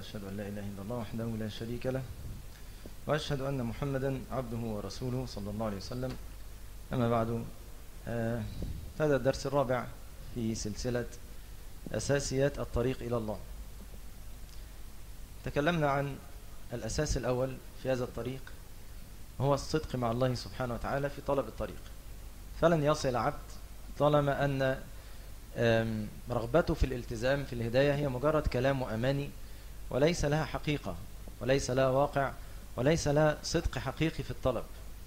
وأشهد أن لا إله إلا الله وحده لا شريك له وأشهد أن محمدا عبده ورسوله صلى الله عليه وسلم أما بعد آه، هذا الدرس الرابع في سلسلة أساسيات الطريق إلى الله تكلمنا عن الأساس الأول في هذا الطريق هو الصدق مع الله سبحانه وتعالى في طلب الطريق فلن يصل عبد طالما أن رغبته في الالتزام في الهداية هي مجرد كلام وأماني وليس لها حقيقة وليس لها واقع وليس لها صدق حقيقي في الطلب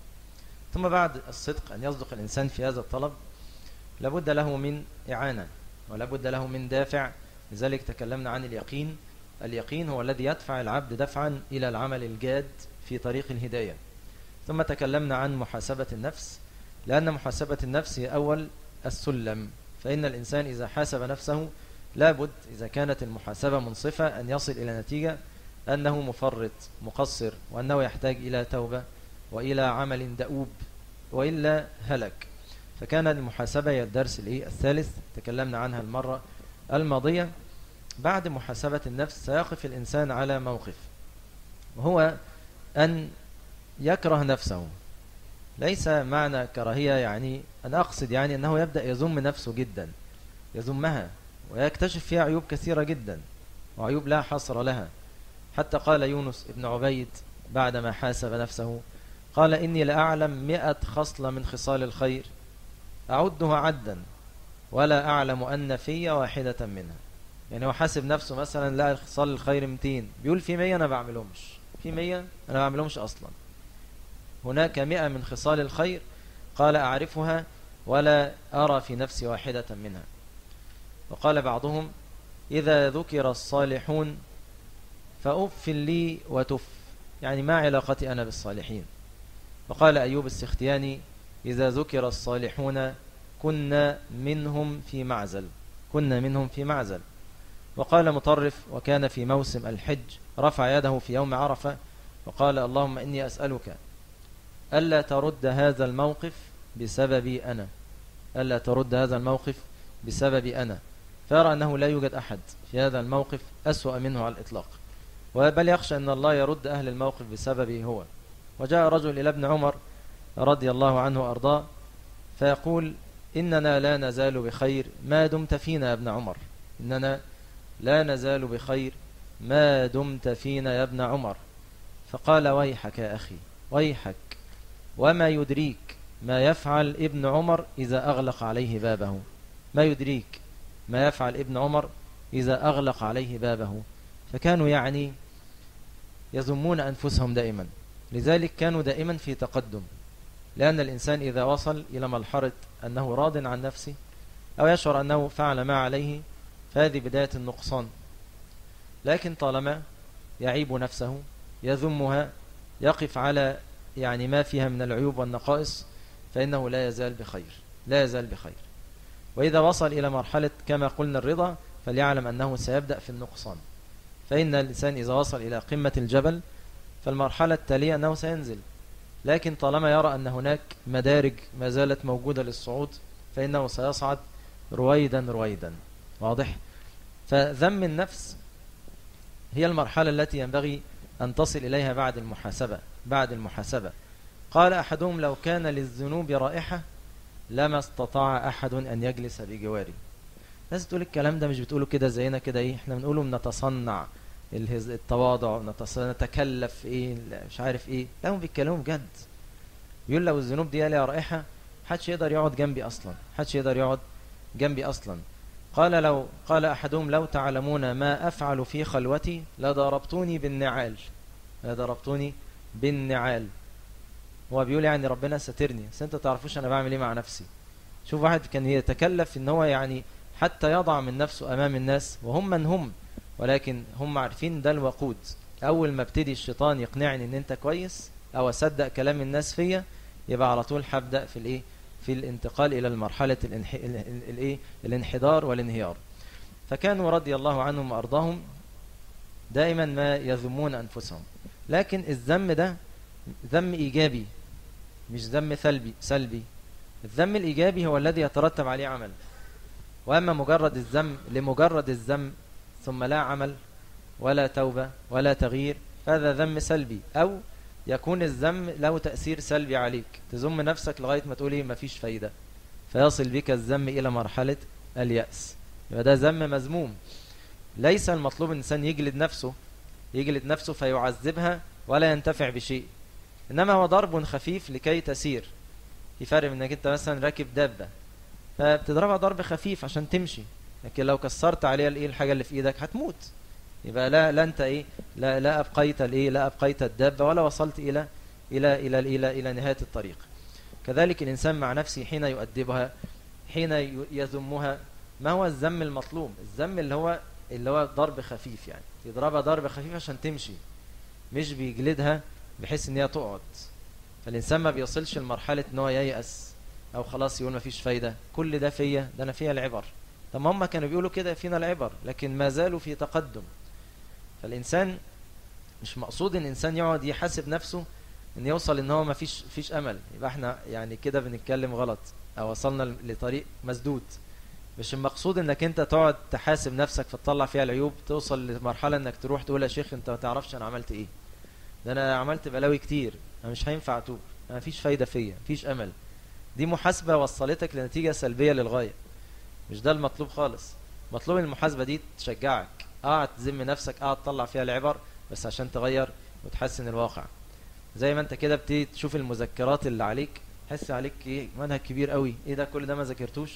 ثم بعد الصدق أن يصدق الإنسان في هذا الطلب لابد له من إعانة ولابد له من دافع لذلك تكلمنا عن اليقين اليقين هو الذي يدفع العبد دفعا إلى العمل الجاد في طريق الهداية ثم تكلمنا عن محاسبة النفس لأن محاسبة النفس هي أول السلم فإن الإنسان إذا حاسب نفسه لابد إذا كانت المحاسبة منصفة أن يصل إلى نتيجة أنه مفرط مقصر وأنه يحتاج إلى توبة وإلى عمل دؤوب وإلا هلك فكان المحاسبة هي الدرس الثالث تكلمنا عنها المرة الماضية بعد محاسبة النفس سيقف الإنسان على موقف وهو أن يكره نفسه ليس معنى كراهية يعني أنا أقصد يعني أنه يبدأ يذم نفسه جدا يذمها ويكتشف فيها عيوب كثيرة جدا وعيوب لا حصر لها حتى قال يونس ابن عبيد بعدما حاسب نفسه قال إني لأعلم مئة خصلة من خصال الخير أعدها عدا ولا أعلم أن في واحدة منها يعني هو حاسب نفسه مثلا لا خصال الخير 200 بيقول في 100 أنا بعملهمش في 100 أنا بعملهمش أصلا هناك مئة من خصال الخير قال أعرفها ولا أرى في نفسي واحدة منها وقال بعضهم إذا ذكر الصالحون فأف لي وتف يعني ما علاقتي أنا بالصالحين وقال أيوب السختياني إذا ذكر الصالحون كنا منهم في معزل كنا منهم في معزل وقال مطرف وكان في موسم الحج رفع يده في يوم عرفة وقال اللهم إني أسألك ألا ترد هذا الموقف بسببي أنا ألا ترد هذا الموقف بسببي أنا فيرى أنه لا يوجد أحد في هذا الموقف أسوأ منه على الإطلاق بل يخشى أن الله يرد أهل الموقف بسببه هو وجاء رجل إلى ابن عمر رضي الله عنه وأرضاه فيقول إننا لا نزال بخير ما دمت فينا يا ابن عمر إننا لا نزال بخير ما دمت فينا يا ابن عمر فقال ويحك يا أخي ويحك وما يدريك ما يفعل ابن عمر إذا أغلق عليه بابه ما يدريك ما يفعل ابن عمر إذا أغلق عليه بابه فكانوا يعني يذمون أنفسهم دائما لذلك كانوا دائما في تقدم لأن الإنسان إذا وصل إلى مرحلة أنه راض عن نفسه أو يشعر أنه فعل ما عليه فهذه بداية النقصان لكن طالما يعيب نفسه يذمها يقف على يعني ما فيها من العيوب والنقائص فإنه لا يزال بخير لا يزال بخير وإذا وصل إلى مرحلة كما قلنا الرضا فليعلم أنه سيبدأ في النقصان فإن الإنسان إذا وصل إلى قمة الجبل فالمرحلة التالية أنه سينزل لكن طالما يرى أن هناك مدارج ما زالت موجودة للصعود فإنه سيصعد رويدا رويدا واضح فذم النفس هي المرحلة التي ينبغي أن تصل إليها بعد المحاسبة بعد المحاسبة قال أحدهم لو كان للذنوب رائحة لما استطاع أحد أن يجلس بجواري ناس تقول الكلام ده مش بتقوله كده زينا كده ايه احنا بنقوله بنتصنع التواضع نتكلف ايه مش عارف ايه لا هم بيتكلموا بجد يقول لو الذنوب دي ليها رائحة محدش يقدر يقعد جنبي اصلا محدش يقدر يقعد جنبي اصلا قال لو قال احدهم لو تعلمون ما افعل في خلوتي لضربتوني بالنعال لضربتوني بالنعال هو بيقول يعني ربنا سترني بس انت تعرفوش انا بعمل ايه مع نفسي شوف واحد كان يتكلف ان هو يعني حتى يضع من نفسه امام الناس وهم من هم ولكن هم عارفين ده الوقود اول ما ابتدي الشيطان يقنعني ان انت كويس او اصدق كلام الناس فيا يبقى على طول هبدا في الايه في الانتقال الى المرحله الانح... الايه الانحدار والانهيار فكانوا رضي الله عنهم وارضاهم دائما ما يذمون انفسهم لكن الذم ده ذم ايجابي مش ذم سلبي سلبي الذم الايجابي هو الذي يترتب عليه عمل واما مجرد الذم لمجرد الذم ثم لا عمل ولا توبة ولا تغيير هذا ذم سلبي أو يكون الذم له تأثير سلبي عليك تزم نفسك لغاية ما تقولي مفيش فايدة فيصل بك الذم إلى مرحلة اليأس يبقى ده ذم مذموم ليس المطلوب الإنسان يجلد نفسه يجلد نفسه فيعذبها ولا ينتفع بشيء إنما هو ضرب خفيف لكي تسير في فرق انك انت مثلا راكب دابة فبتضربها ضرب خفيف عشان تمشي لكن لو كسرت عليها الايه الحاجة اللي في ايدك هتموت يبقى لا لا انت ايه لا لا ابقيت الايه لا ابقيت الدابة ولا وصلت الى الى الى الى الى نهاية الطريق كذلك الانسان مع نفسه حين يؤدبها حين يذمها ما هو الذم المطلوب الذم اللي هو اللي هو ضرب خفيف يعني يضربها ضرب خفيف عشان تمشي مش بيجلدها بحيث ان هي تقعد فالإنسان ما بيصلش لمرحلة ان هو ييأس أو خلاص يقول ما فيش فايدة كل ده فيا ده أنا فيها العبر طب هم كانوا بيقولوا كده فينا العبر لكن ما زالوا في تقدم فالإنسان مش مقصود ان الإنسان يقعد يحاسب نفسه ان يوصل ان هو ما فيش فيش امل يبقى احنا يعني كده بنتكلم غلط او وصلنا لطريق مسدود مش المقصود انك انت تقعد تحاسب نفسك فتطلع فيها العيوب توصل لمرحله انك تروح تقول يا شيخ انت ما تعرفش انا عملت ايه ده انا عملت بلاوي كتير انا مش هينفع اتوب ما فيش فايده فيا مفيش امل دي محاسبه وصلتك لنتيجه سلبيه للغايه مش ده المطلوب خالص مطلوب المحاسبه دي تشجعك قاعد تذم نفسك قاعد تطلع فيها العبر بس عشان تغير وتحسن الواقع زي ما انت كده بتيجي تشوف المذكرات اللي عليك تحس عليك ايه منهج كبير قوي ايه ده كل ده ما ذاكرتوش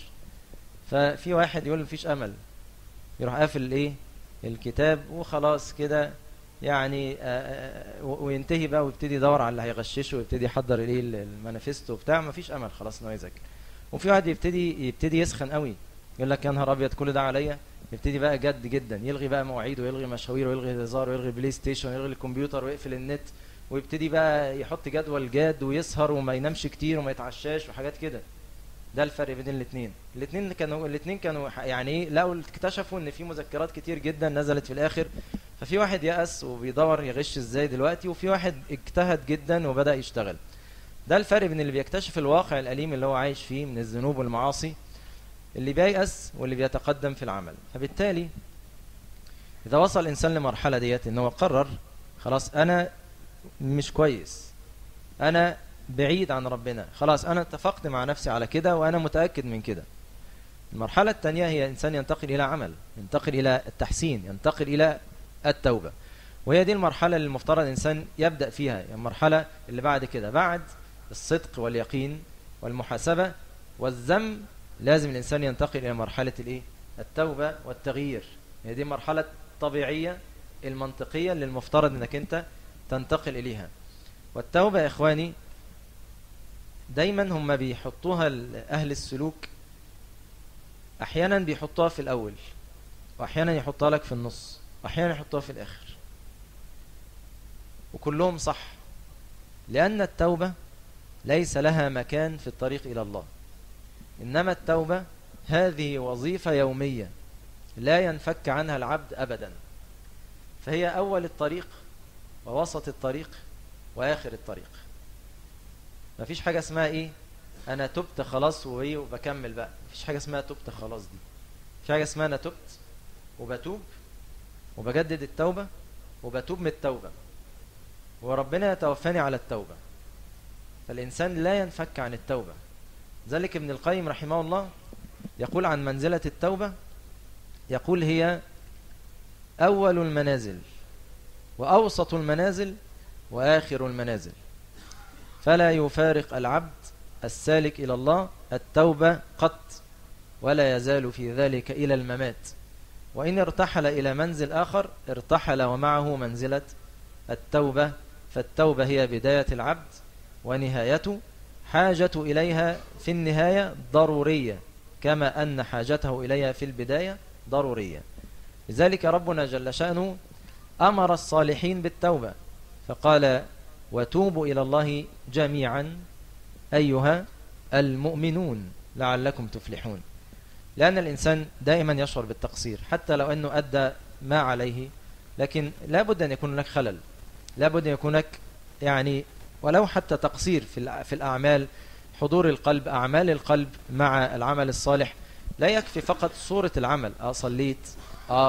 ففي واحد يقول مفيش امل يروح قافل ايه الكتاب وخلاص كده يعني آه، آه، وينتهي بقى ويبتدي يدور على اللي هيغششه ويبتدي يحضر ايه المانيفستو بتاع مفيش امل خلاص انه يذاكر وفي واحد يبتدي يبتدي يسخن قوي يقول لك يا نهار ابيض كل ده عليا يبتدي بقى جد جدا يلغي بقى مواعيد ويلغي مشاوير ويلغي هزار ويلغي بلاي ستيشن ويلغي الكمبيوتر ويقفل النت ويبتدي بقى يحط جدول جاد ويسهر وما ينامش كتير وما يتعشاش وحاجات كده ده الفرق بين الاثنين الاثنين كانوا الاثنين كانوا يعني ايه لقوا اكتشفوا ان في مذكرات كتير جدا نزلت في الاخر ففي واحد يأس وبيدور يغش ازاي دلوقتي وفي واحد اجتهد جدا وبدأ يشتغل ده الفرق بين اللي بيكتشف الواقع الأليم اللي هو عايش فيه من الذنوب والمعاصي اللي بييأس واللي بيتقدم في العمل فبالتالي إذا وصل الإنسان لمرحلة ديت إن هو قرر خلاص أنا مش كويس أنا بعيد عن ربنا خلاص أنا اتفقت مع نفسي على كده وأنا متأكد من كده المرحلة الثانية هي إنسان ينتقل إلى عمل ينتقل إلى التحسين ينتقل إلى التوبة وهي دي المرحلة اللي المفترض الإنسان يبدأ فيها يعني المرحلة اللي بعد كده بعد الصدق واليقين والمحاسبة والذم لازم الإنسان ينتقل إلى مرحلة الإيه؟ التوبة والتغيير هي دي مرحلة طبيعية المنطقية اللي المفترض أنك أنت تنتقل إليها والتوبة يا إخواني دايما هم بيحطوها أهل السلوك أحيانا بيحطوها في الأول وأحيانا يحطها لك في النص وأحيانا يحطوها في الآخر وكلهم صح لأن التوبة ليس لها مكان في الطريق إلى الله إنما التوبة هذه وظيفة يومية لا ينفك عنها العبد أبدا فهي أول الطريق ووسط الطريق وآخر الطريق ما فيش حاجة اسمها إيه أنا تبت خلاص وإيه وبكمل بقى ما فيش حاجة اسمها تبت خلاص دي في حاجة اسمها أنا تبت وبتوب وبجدد التوبة وبتوب من التوبة وربنا يتوفاني على التوبة فالإنسان لا ينفك عن التوبة ذلك ابن القيم رحمه الله يقول عن منزلة التوبة يقول هي أول المنازل وأوسط المنازل وآخر المنازل فلا يفارق العبد السالك إلى الله التوبة قط ولا يزال في ذلك إلى الممات وإن ارتحل إلى منزل آخر ارتحل ومعه منزلة التوبة فالتوبة هي بداية العبد ونهايته حاجة إليها في النهاية ضرورية كما أن حاجته إليها في البداية ضرورية لذلك ربنا جل شأنه أمر الصالحين بالتوبة فقال وتوبوا إلى الله جميعا أيها المؤمنون لعلكم تفلحون لأن الإنسان دائما يشعر بالتقصير حتى لو أنه أدى ما عليه لكن لابد أن يكون لك خلل لابد أن يكون لك يعني ولو حتى تقصير في في الأعمال حضور القلب أعمال القلب مع العمل الصالح لا يكفي فقط صورة العمل آه صليت آه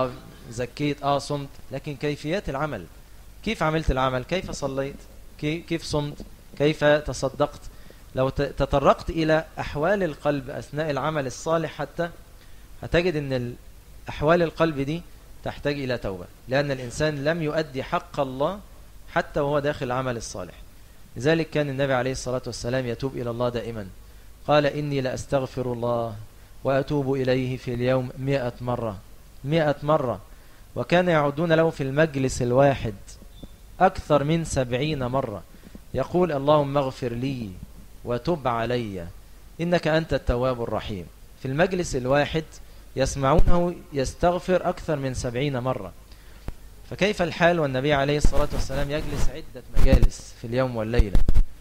زكيت اه صمت لكن كيفيات العمل كيف عملت العمل كيف صليت كيف صمت كيف تصدقت لو تطرقت إلى أحوال القلب أثناء العمل الصالح حتى هتجد أن أحوال القلب دي تحتاج إلى توبة لأن الإنسان لم يؤدي حق الله حتى وهو داخل العمل الصالح لذلك كان النبي عليه الصلاة والسلام يتوب إلى الله دائما قال إني لأستغفر الله وأتوب إليه في اليوم مئة مرة مئة مرة وكان يعودون له في المجلس الواحد أكثر من سبعين مرة يقول اللهم اغفر لي وتب علي إنك أنت التواب الرحيم في المجلس الواحد يسمعونه يستغفر أكثر من سبعين مرة فكيف الحال والنبي عليه الصلاة والسلام يجلس عدة مجالس في اليوم والليلة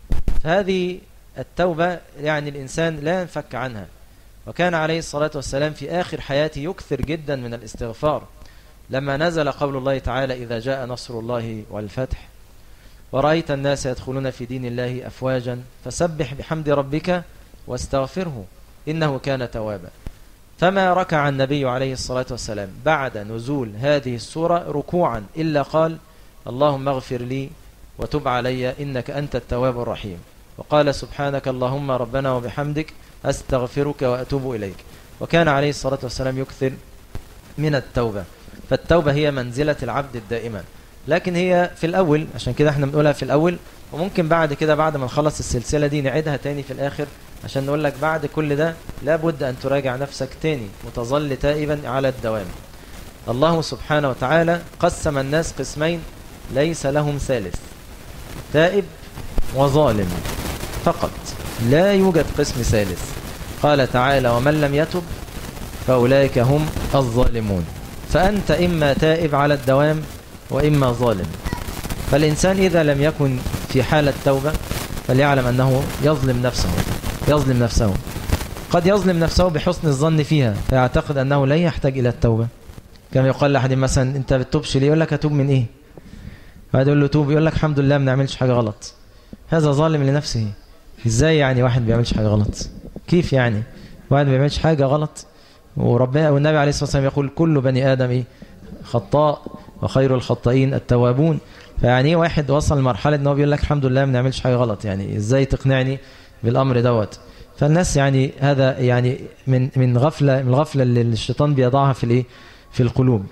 فهذه التوبة يعني الإنسان لا ينفك عنها وكان عليه الصلاة والسلام في آخر حياته يكثر جدا من الاستغفار لما نزل قول الله تعالى إذا جاء نصر الله والفتح ورأيت الناس يدخلون في دين الله أفواجا فسبح بحمد ربك واستغفره إنه كان توابا فما ركع النبي عليه الصلاة والسلام بعد نزول هذه السورة ركوعا إلا قال اللهم اغفر لي وتب علي إنك أنت التواب الرحيم وقال سبحانك اللهم ربنا وبحمدك أستغفرك وأتوب إليك وكان عليه الصلاة والسلام يكثر من التوبة فالتوبة هي منزلة العبد الدائمة لكن هي في الأول عشان كده احنا بنقولها في الأول وممكن بعد كده بعد ما نخلص السلسلة دي نعيدها تاني في الآخر عشان نقول لك بعد كل ده لابد أن تراجع نفسك تاني وتظل تائبا على الدوام الله سبحانه وتعالى قسم الناس قسمين ليس لهم ثالث تائب وظالم فقط لا يوجد قسم ثالث قال تعالى ومن لم يتب فأولئك هم الظالمون فأنت إما تائب على الدوام وإما ظالم فالإنسان إذا لم يكن في حالة توبة فليعلم أنه يظلم نفسه يظلم نفسه قد يظلم نفسه بحسن الظن فيها فيعتقد أنه لا يحتاج إلى التوبة كما يقال لأحد مثلا أنت بتتوبش ليه يقول لك أتوب من إيه بعد يقول له توب يقول لك الحمد لله ما نعملش حاجة غلط هذا ظالم لنفسه إزاي يعني واحد بيعملش حاجة غلط كيف يعني واحد ما بيعملش حاجة غلط وربنا والنبي عليه الصلاة والسلام يقول كل بني آدم إيه خطاء وخير الخطائين التوابون فيعني ايه واحد وصل لمرحلة ان هو بيقول لك الحمد لله ما نعملش حاجة غلط يعني ازاي تقنعني بالامر دوت فالناس يعني هذا يعني من من غفلة من الغفلة اللي الشيطان بيضعها في الايه في القلوب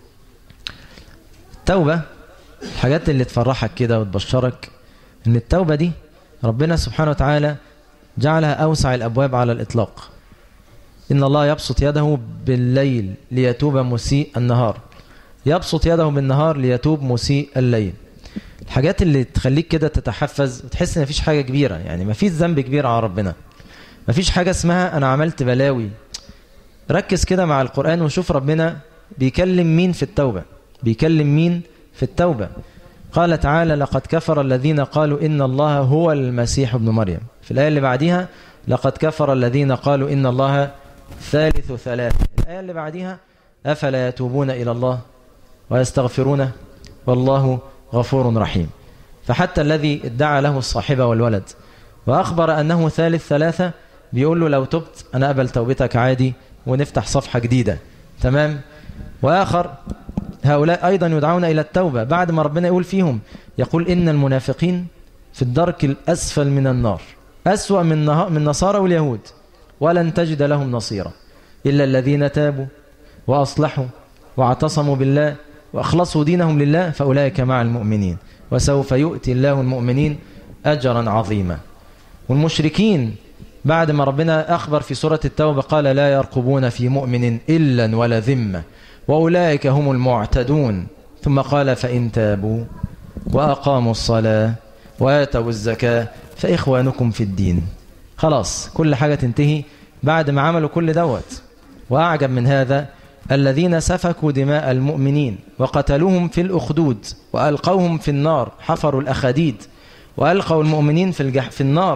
التوبة الحاجات اللي تفرحك كده وتبشرك ان التوبة دي ربنا سبحانه وتعالى جعلها اوسع الابواب على الاطلاق ان الله يبسط يده بالليل ليتوب مسيء النهار يبسط يده بالنهار ليتوب مسيء الليل الحاجات اللي تخليك كده تتحفز وتحس ان مفيش حاجة كبيرة يعني مفيش ذنب كبير على ربنا مفيش حاجة اسمها انا عملت بلاوي ركز كده مع القرآن وشوف ربنا بيكلم مين في التوبة بيكلم مين في التوبة قال تعالى لقد كفر الذين قالوا إن الله هو المسيح ابن مريم في الآية اللي بعدها لقد كفر الذين قالوا إن الله ثالث ثلاث الآية اللي بعدها أفلا يتوبون إلى الله ويستغفرونه والله غفور رحيم فحتى الذي ادعى له الصاحبة والولد وأخبر أنه ثالث ثلاثة بيقول له لو تبت أنا أقبل توبتك عادي ونفتح صفحة جديدة تمام وآخر هؤلاء أيضا يدعون إلى التوبة بعد ما ربنا يقول فيهم يقول إن المنافقين في الدرك الأسفل من النار أسوأ من, من نصارى واليهود ولن تجد لهم نصيرا إلا الذين تابوا وأصلحوا واعتصموا بالله وأخلصوا دينهم لله فأولئك مع المؤمنين وسوف يؤتي الله المؤمنين أجرا عظيما والمشركين بعد ما ربنا أخبر في سورة التوبة قال لا يرقبون في مؤمن إلا ولا ذمة وأولئك هم المعتدون ثم قال فإن تابوا وأقاموا الصلاة وآتوا الزكاة فإخوانكم في الدين خلاص كل حاجة تنتهي بعد ما عملوا كل دوت وأعجب من هذا الذين سفكوا دماء المؤمنين وقتلوهم في الأخدود وألقوهم في النار حفروا الأخديد وألقوا المؤمنين في, الجح في النار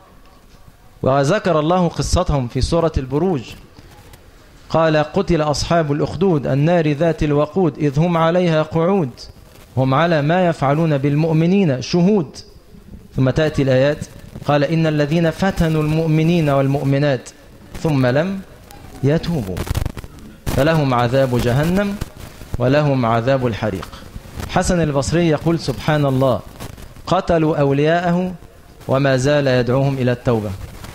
وذكر الله قصتهم في سورة البروج قال قتل أصحاب الأخدود النار ذات الوقود إذ هم عليها قعود هم على ما يفعلون بالمؤمنين شهود ثم تأتي الآيات قال إن الذين فتنوا المؤمنين والمؤمنات ثم لم يتوبوا فلهم عذاب جهنم ولهم عذاب الحريق حسن البصري يقول سبحان الله قتلوا أولياءه وما زال يدعوهم إلى التوبة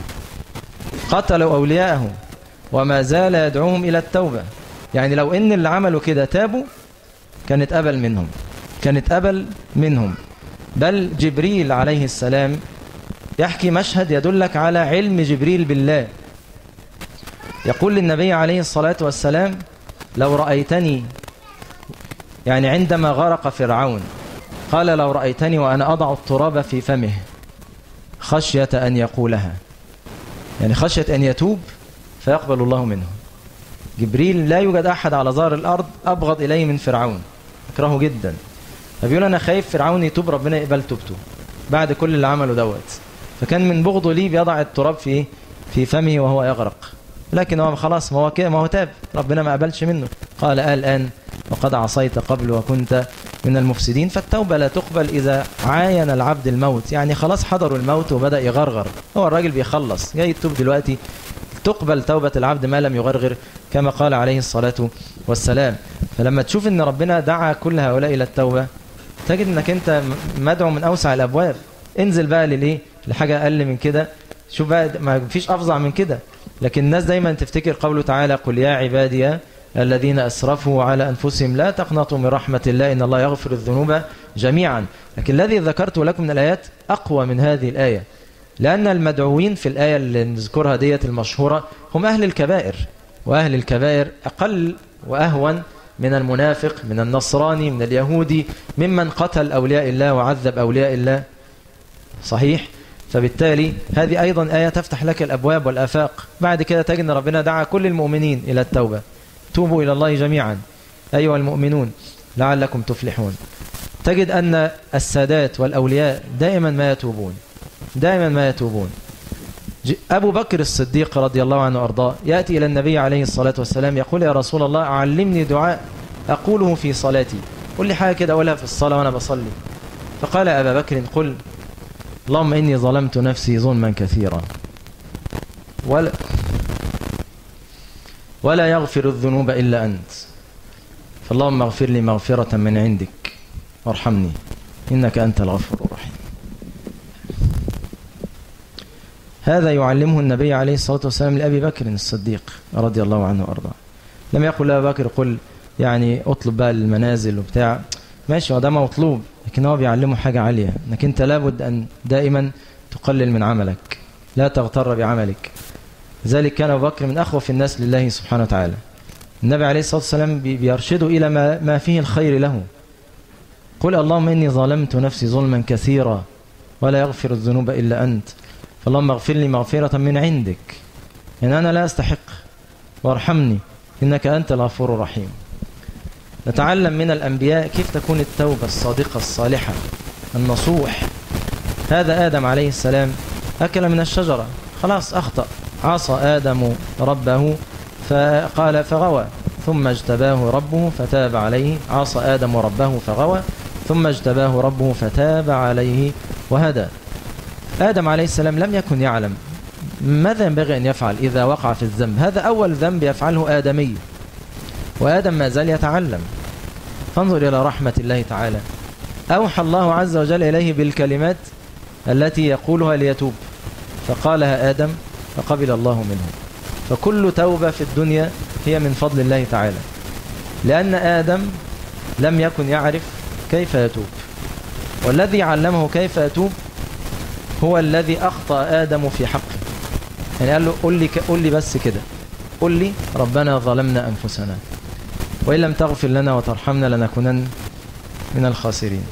قتلوا أولياءه وما زال يدعوهم إلى التوبة يعني لو إن اللي عملوا كده تابوا كانت أبل منهم كانت أبل منهم بل جبريل عليه السلام يحكي مشهد يدلك على علم جبريل بالله يقول للنبي عليه الصلاة والسلام لو رأيتني يعني عندما غرق فرعون قال لو رأيتني وأنا أضع التراب في فمه خشية أن يقولها يعني خشية أن يتوب فيقبل الله منه جبريل لا يوجد أحد على ظهر الأرض أبغض إليه من فرعون أكرهه جدا فبيقول أنا خايف فرعون يتوب ربنا يقبل توبته بعد كل اللي عمله دوت فكان من بغضه ليه بيضع التراب في في فمه وهو يغرق لكن هو خلاص ما هو كده ما هو تاب ربنا ما قبلش منه قال آه الآن وقد عصيت قبل وكنت من المفسدين فالتوبة لا تقبل إذا عاين العبد الموت يعني خلاص حضروا الموت وبدأ يغرغر هو الراجل بيخلص جاي يتوب دلوقتي تقبل توبة العبد ما لم يغرغر كما قال عليه الصلاة والسلام فلما تشوف ان ربنا دعا كل هؤلاء إلى التوبة تجد انك انت مدعو من أوسع الأبواب انزل بقى للإيه لحاجة أقل من كده شوف بقى ما فيش أفظع من كده لكن الناس دايما تفتكر قوله تعالى قل يا عبادي الذين أسرفوا على أنفسهم لا تقنطوا من رحمة الله إن الله يغفر الذنوب جميعا لكن الذي ذكرت لكم من الآيات أقوى من هذه الآية لأن المدعوين في الآية اللي نذكرها ديت المشهورة هم أهل الكبائر وأهل الكبائر أقل وأهون من المنافق من النصراني من اليهودي ممن قتل أولياء الله وعذب أولياء الله صحيح فبالتالي هذه أيضا آية تفتح لك الأبواب والآفاق بعد كده تجد أن ربنا دعا كل المؤمنين إلى التوبة توبوا إلى الله جميعا أيها المؤمنون لعلكم تفلحون تجد أن السادات والأولياء دائما ما يتوبون دائما ما يتوبون أبو بكر الصديق رضي الله عنه وأرضاه يأتي إلى النبي عليه الصلاة والسلام يقول يا رسول الله علمني دعاء أقوله في صلاتي قل لي حاجة كده أقولها في الصلاة وأنا بصلي فقال أبا بكر قل اللهم إني ظلمت نفسي ظلما كثيرا ولا, ولا يغفر الذنوب إلا أنت فاللهم اغفر لي مغفرة من عندك وارحمني إنك أنت الغفور الرحيم هذا يعلمه النبي عليه الصلاة والسلام لأبي بكر الصديق رضي الله عنه وأرضاه لم يقل لأبي بكر قل يعني اطلب بقى المنازل وبتاع ماشي وده مطلوب لكن هو بيعلمه حاجة عالية انك انت لابد ان دائما تقلل من عملك لا تغتر بعملك لذلك كان ابو بكر من اخوف الناس لله سبحانه وتعالى النبي عليه الصلاة والسلام بيرشده الى ما, ما فيه الخير له قل اللهم اني ظلمت نفسي ظلما كثيرا ولا يغفر الذنوب الا انت فاللهم اغفر لي مغفرة من عندك ان انا لا استحق وارحمني انك انت الغفور الرحيم نتعلم من الأنبياء كيف تكون التوبة الصادقة الصالحة النصوح هذا آدم عليه السلام أكل من الشجرة خلاص أخطأ عصى آدم ربه فقال فغوى ثم اجتباه ربه فتاب عليه عصى آدم ربه فغوى ثم اجتباه ربه فتاب عليه وهدى آدم عليه السلام لم يكن يعلم ماذا ينبغي أن يفعل إذا وقع في الذنب هذا أول ذنب يفعله آدمي وآدم ما زال يتعلم فانظر إلى رحمة الله تعالى أوحى الله عز وجل إليه بالكلمات التي يقولها ليتوب فقالها آدم فقبل الله منه فكل توبة في الدنيا هي من فضل الله تعالى لأن آدم لم يكن يعرف كيف يتوب والذي علمه كيف يتوب هو الذي أخطأ آدم في حقه يعني قال له قل لي, قل لي بس كده قل لي ربنا ظلمنا أنفسنا وإن لم تغفر لنا وترحمنا لنكونن من الخاسرين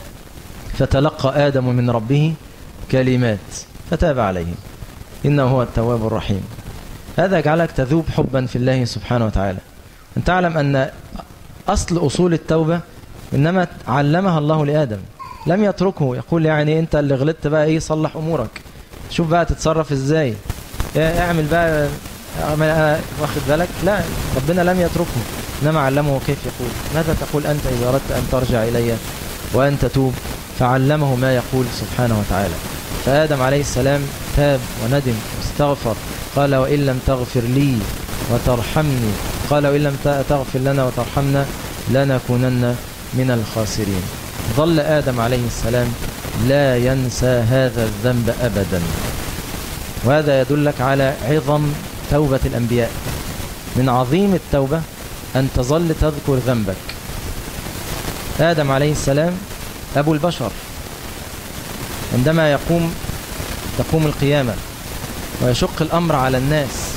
فتلقى آدم من ربه كلمات فتاب عليه إنه هو التواب الرحيم هذا يجعلك تذوب حبا في الله سبحانه وتعالى أن تعلم أن أصل أصول التوبة إنما علمها الله لآدم لم يتركه يقول يعني أنت اللي غلطت بقى إيه صلح أمورك شوف بقى تتصرف إزاي اعمل بقى واخد بالك لا ربنا لم يتركه إنما علمه كيف يقول ماذا تقول أنت إذا أردت أن ترجع إلي وأن تتوب فعلمه ما يقول سبحانه وتعالى فآدم عليه السلام تاب وندم واستغفر قال وإن لم تغفر لي وترحمني قال وإن لم تغفر لنا وترحمنا لنكونن من الخاسرين ظل آدم عليه السلام لا ينسى هذا الذنب أبدا وهذا يدلك على عظم توبة الأنبياء من عظيم التوبة أن تظل تذكر ذنبك آدم عليه السلام أبو البشر عندما يقوم تقوم القيامة ويشق الأمر على الناس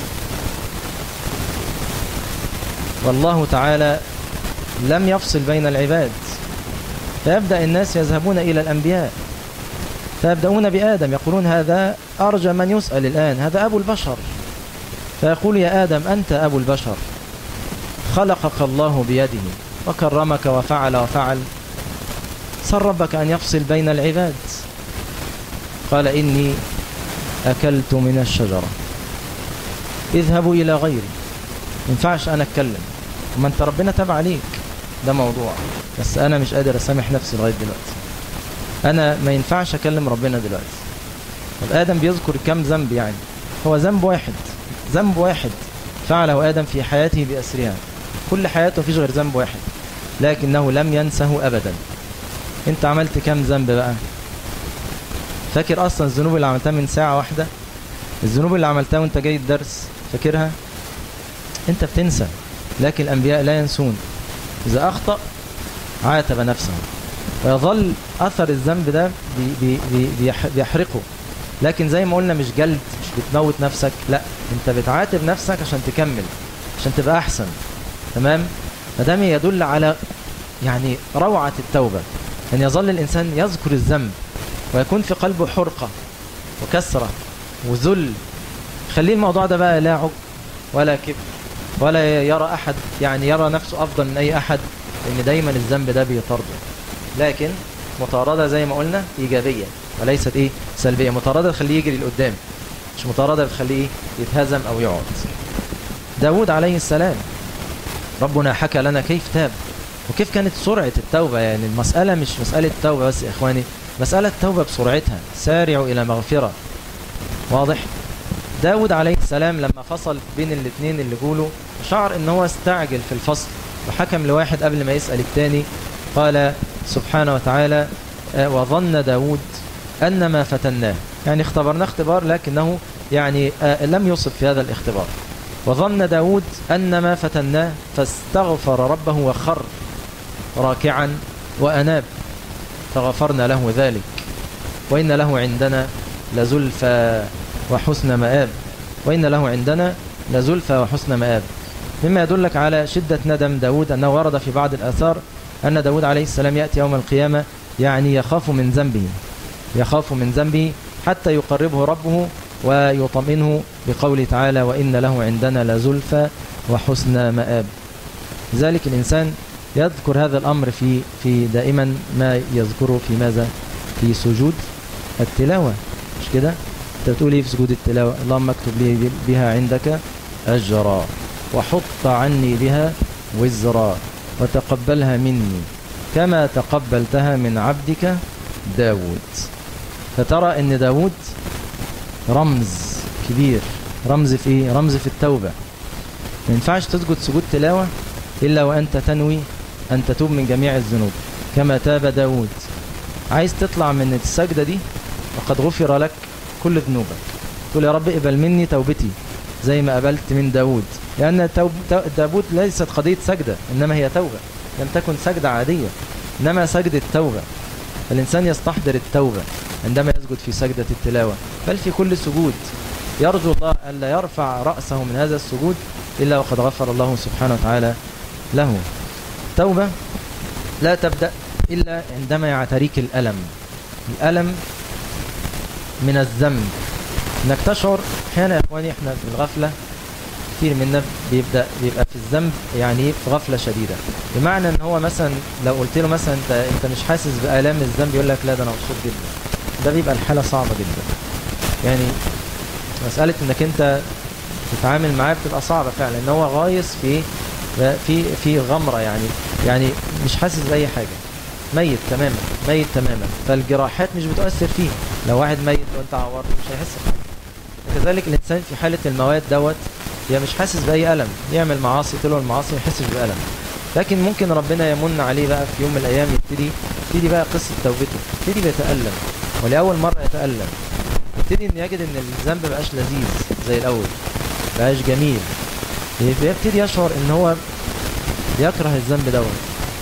والله تعالى لم يفصل بين العباد فيبدأ الناس يذهبون إلى الأنبياء فيبدأون بآدم يقولون هذا أرجى من يسأل الآن هذا أبو البشر فيقول يا آدم أنت أبو البشر خلقك الله بيده وكرمك وفعل وفعل صار ربك أن يفصل بين العباد قال إني أكلت من الشجرة اذهبوا إلى غيري ينفعش أنا أتكلم وما أنت ربنا تبع عليك ده موضوع بس أنا مش قادر أسامح نفسي لغاية دلوقتي أنا ما ينفعش أكلم ربنا دلوقتي طب آدم بيذكر كم ذنب يعني هو ذنب واحد ذنب واحد فعله آدم في حياته بأسرها كل حياته فيش غير ذنب واحد لكنه لم ينسه أبدا انت عملت كم ذنب بقى فاكر أصلا الذنوب اللي عملتها من ساعة واحدة الذنوب اللي عملتها وانت جاي الدرس فاكرها انت بتنسى لكن الأنبياء لا ينسون إذا أخطأ عاتب نفسه ويظل أثر الذنب ده بي بي بي بيحرقه لكن زي ما قلنا مش جلد مش بتموت نفسك لا انت بتعاتب نفسك عشان تكمل عشان تبقى أحسن تمام فده يدل على يعني روعة التوبة أن يظل الإنسان يذكر الذنب ويكون في قلبه حرقة وكسرة وذل خليه الموضوع ده بقى لا عج ولا كبر ولا يرى أحد يعني يرى نفسه أفضل من أي أحد لأن دايما الذنب ده بيطرده لكن مطاردة زي ما قلنا إيجابية وليست إيه سلبية مطاردة تخليه يجري لقدام مش مطاردة بتخليه إيه يتهزم أو يقعد داود عليه السلام ربنا حكى لنا كيف تاب وكيف كانت سرعة التوبة يعني المسألة مش مسألة توبة بس يا إخواني مسألة توبة بسرعتها سارعوا إلى مغفرة واضح داود عليه السلام لما فصل بين الاثنين اللي قولوا شعر ان هو استعجل في الفصل وحكم لواحد قبل ما يسأل الثاني قال سبحانه وتعالى وظن داود أن ما فتناه يعني اختبرنا اختبار لكنه يعني لم يصب في هذا الاختبار وظن داود أن ما فتناه فاستغفر ربه وخر راكعا وأناب فغفرنا له ذلك وإن له عندنا لزلفى وحسن مآب وإن له عندنا لزلفى وحسن مآب مما يدلك على شدة ندم داود أنه ورد في بعض الآثار أن داود عليه السلام يأتي يوم القيامة يعني يخاف من ذنبه يخاف من ذنبه حتى يقربه ربه ويطمئنه بقوله تعالى وإن له عندنا لزلفى وحسن مآب لذلك الإنسان يذكر هذا الأمر في في دائما ما يذكره في ماذا في سجود التلاوة مش كده انت بتقول ايه في سجود التلاوة اللهم اكتب لي بها عندك أجرا وحط عني بها وزرا وتقبلها مني كما تقبلتها من عبدك داود فترى ان داود رمز كبير رمز في ايه رمز في التوبة ما ينفعش تسجد سجود تلاوة إلا وأنت تنوي أن تتوب من جميع الذنوب كما تاب داود عايز تطلع من السجدة دي وقد غفر لك كل ذنوبك تقول يا رب اقبل مني توبتي زي ما قبلت من داود لأن داود ليست قضية سجدة إنما هي توبة لم تكن سجدة عادية إنما سجدة توبة الإنسان يستحضر التوبة عندما يسجد في سجدة التلاوة بل في كل سجود يرجو الله ألا يرفع رأسه من هذا السجود إلا وقد غفر الله سبحانه وتعالى له التوبة لا تبدأ إلا عندما يعتريك الألم الألم من الذنب انك تشعر احيانا يا اخواني احنا في الغفله كتير منا بيبدا بيبقى في الذنب يعني في غفله شديده بمعنى ان هو مثلا لو قلت له مثلا انت انت مش حاسس بالام الذنب يقول لك لا ده انا مبسوط جدا ده بيبقى الحاله صعبه جدا يعني مساله انك انت تتعامل معاه بتبقى صعبه فعلا ان هو غايص في في في غمره يعني يعني مش حاسس باي حاجه ميت تماما ميت تماما فالجراحات مش بتؤثر فيه لو واحد ميت وانت عورته مش هيحس بحاجه كذلك الانسان في حاله المواد دوت هي مش حاسس باي الم يعمل معاصي تلو المعاصي ما يحسش بالم لكن ممكن ربنا يمن عليه بقى في يوم من الايام يبتدي يبتدي بقى قصه توبته يبتدي بيتالم ولاول مره يتالم يبتدي ان يجد ان الذنب بقاش لذيذ زي الاول بقاش جميل يبتدي يشعر ان هو يكره الذنب دوت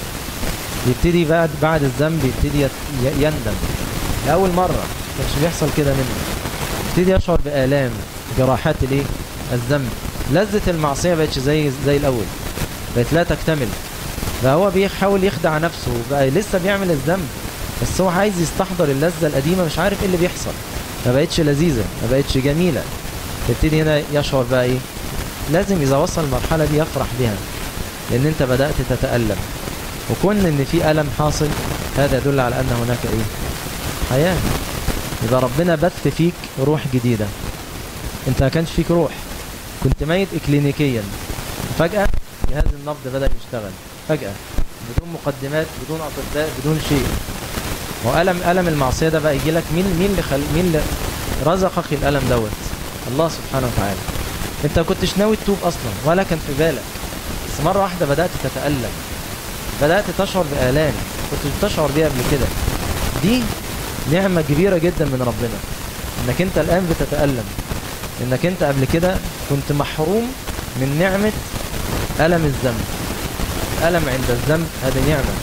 يبتدي بعد بعد الذنب يبتدي يندم لاول مره كانش بيحصل كده منه يبتدي يشعر بالام جراحات الايه الذنب لذة المعصية بقتش زي زي الأول بقت لا تكتمل فهو بيحاول يخدع نفسه بقى لسه بيعمل الذنب بس هو عايز يستحضر اللذة القديمة مش عارف ايه اللي بيحصل ما بقتش لذيذة ما بقتش جميلة يبتدي هنا يشعر بقى ايه لازم إذا وصل المرحلة دي يفرح بها لأن أنت بدأت تتألم وكون إن في ألم حاصل هذا يدل على أن هناك إيه حياة يبقى ربنا بث فيك روح جديدة أنت ما كانش فيك روح كنت ميت إكلينيكيا فجأة جهاز النبض بدأ يشتغل فجأة بدون مقدمات بدون أطباء بدون شيء وألم ألم المعصية ده بقى يجي لك مين مين اللي خل مين اللي رزقك الألم دوت الله سبحانه وتعالى انت ما كنتش ناوي تتوب اصلا ولا كان في بالك بس مره واحده بدات تتالم بدات تشعر بالام كنت بتشعر بيها قبل كده دي نعمه كبيره جدا من ربنا انك انت الان بتتالم انك انت قبل كده كنت محروم من نعمه الم الذنب الم عند الذنب هذه نعمه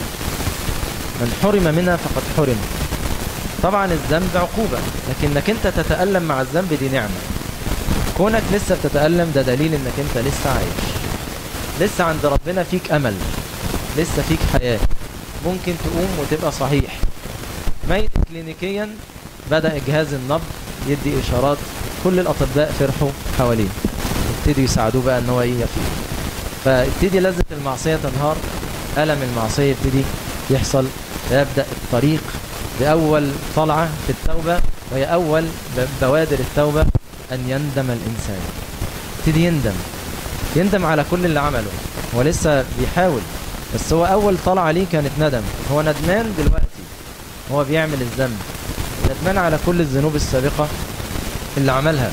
من حرم منها فقد حرم طبعا الذنب عقوبه لكنك انت تتالم مع الذنب دي نعمه كونك لسه بتتألم ده دليل انك انت لسه عايش لسه عند ربنا فيك امل لسه فيك حياة ممكن تقوم وتبقى صحيح ميت كلينيكيا بدأ جهاز النبض يدي اشارات كل الاطباء فرحوا حواليه ابتدوا يساعدوه بقى ان هو ايه يفيق فابتدي لذة المعصية تنهار ألم المعصية يبتدي يحصل يبدأ الطريق بأول طلعة في التوبة وهي أول بوادر التوبة أن يندم الإنسان يبتدي يندم يندم على كل اللي عمله هو لسه بيحاول بس هو أول طلعة ليه كانت ندم هو ندمان دلوقتي هو بيعمل الذنب ندمان على كل الذنوب السابقة اللي عملها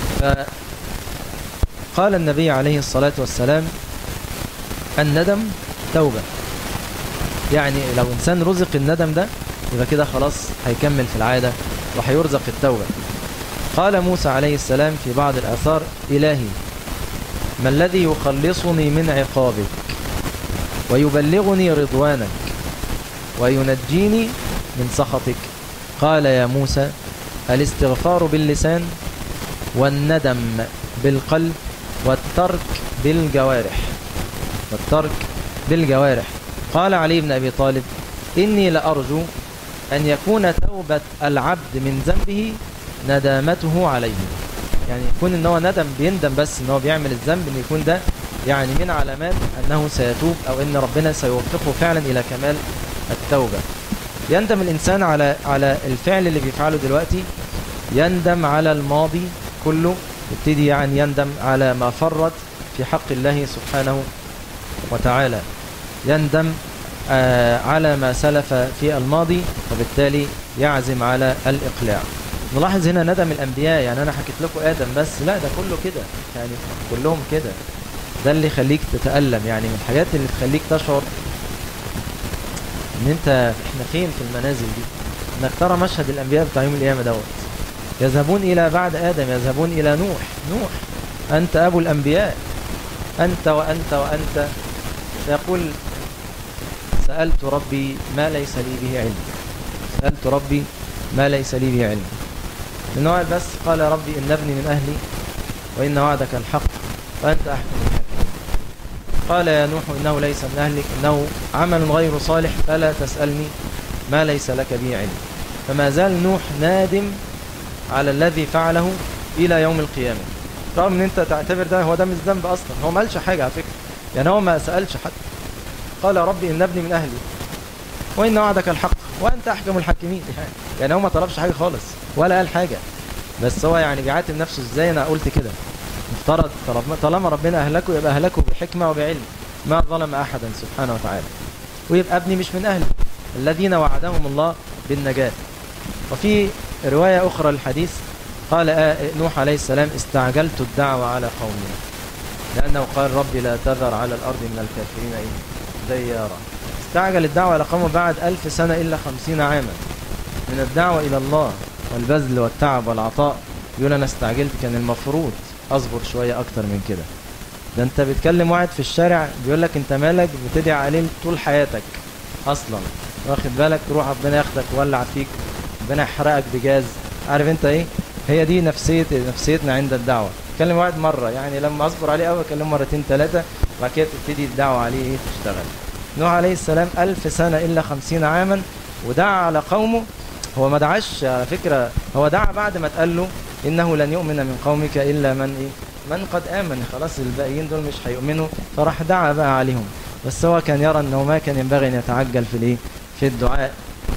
قال النبي عليه الصلاة والسلام الندم توبة يعني لو إنسان رزق الندم ده يبقى كده خلاص هيكمل في العادة وهيرزق التوبة قال موسى عليه السلام في بعض الآثار إلهي ما الذي يخلصني من عقابك ويبلغني رضوانك وينجيني من سخطك قال يا موسى الاستغفار باللسان والندم بالقلب والترك بالجوارح والترك بالجوارح قال علي بن أبي طالب إني لأرجو أن يكون توبة العبد من ذنبه ندامته عليه يعني يكون ان هو ندم بيندم بس ان هو بيعمل الذنب ان يكون ده يعني من علامات انه سيتوب او ان ربنا سيوفقه فعلا الى كمال التوبة يندم الانسان على على الفعل اللي بيفعله دلوقتي يندم على الماضي كله يبتدي يعني يندم على ما فرط في حق الله سبحانه وتعالى يندم آه على ما سلف في الماضي وبالتالي يعزم على الإقلاع نلاحظ هنا ندم الأنبياء يعني أنا حكيت لكم آدم بس لا ده كله كده يعني كلهم كده ده اللي يخليك تتألم يعني من الحاجات اللي تخليك تشعر ان انت احنا فين في المنازل دي انك ترى مشهد الأنبياء بتاع يوم القيامة دوت يذهبون إلى بعد آدم يذهبون إلى نوح نوح أنت أبو الأنبياء أنت وأنت وأنت فيقول سألت ربي ما ليس لي به علم سألت ربي ما ليس لي به علم من وعد بس قال ربي إن ابني من أهلي وإن وعدك الحق وأنت أحكم الحاكمين قال يا نوح إنه ليس من أهلك إنه عمل غير صالح فلا تسألني ما ليس لك به علم فما زال نوح نادم على الذي فعله إلى يوم القيامة رغم ان انت تعتبر ده هو ده مش ذنب اصلا هو ما قالش حاجه على فكره يعني هو ما سالش حد قال يا ربي ان ابني من اهلي وان وعدك الحق وانت احكم الحاكمين يعني يعني هو ما طلبش حاجه خالص ولا قال حاجه بس هو يعني بيعاتب نفسه ازاي انا قلت كده مفترض طالما ربنا اهلكه يبقى اهلكه بحكمه وبعلم ما ظلم احدا سبحانه وتعالى ويبقى ابني مش من اهلي الذين وعدهم الله بالنجاه وفي روايه اخرى للحديث قال آه نوح عليه السلام استعجلت الدعوة على قومي لأنه قال ربي لا تذر على الأرض من الكافرين إيه ديارا استعجل الدعوة إلى قومه بعد ألف سنة إلا خمسين عاما من الدعوة إلى الله والبذل والتعب والعطاء يقول أنا استعجلت كان المفروض أصبر شوية أكتر من كده ده أنت بتكلم واحد في الشارع بيقول لك أنت مالك بتدعي عليه طول حياتك أصلا واخد بالك تروح ربنا ياخدك وولع فيك ربنا يحرقك بجاز عارف أنت إيه هي دي نفسية نفسيتنا عند الدعوة تكلم واحد مرة يعني لما أصبر عليه أول أكلمه مرتين ثلاثة بعد كده تبتدي الدعوة عليه إيه تشتغل نوح عليه السلام ألف سنة إلا خمسين عاما ودعا على قومه هو ما دعاش على فكرة هو دعا بعد ما اتقال له إنه لن يؤمن من قومك إلا من إيه من قد آمن خلاص الباقيين دول مش هيؤمنوا فراح دعا بقى عليهم بس هو كان يرى أنه ما كان ينبغي أن يتعجل في الإيه في الدعاء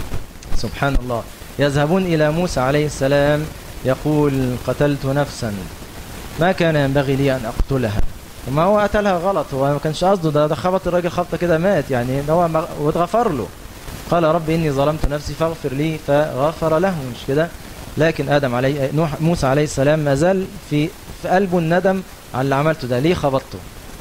سبحان الله يذهبون إلى موسى عليه السلام يقول قتلت نفسا ما كان ينبغي لي أن أقتلها وما هو قتلها غلط هو ما كانش قصده ده, ده خبط الراجل خبطة كده مات يعني هو واتغفر له قال رب إني ظلمت نفسي فاغفر لي فغفر له مش كده لكن آدم عليه نوح موسى عليه السلام ما زال في في قلبه الندم على اللي عملته ده ليه خبطته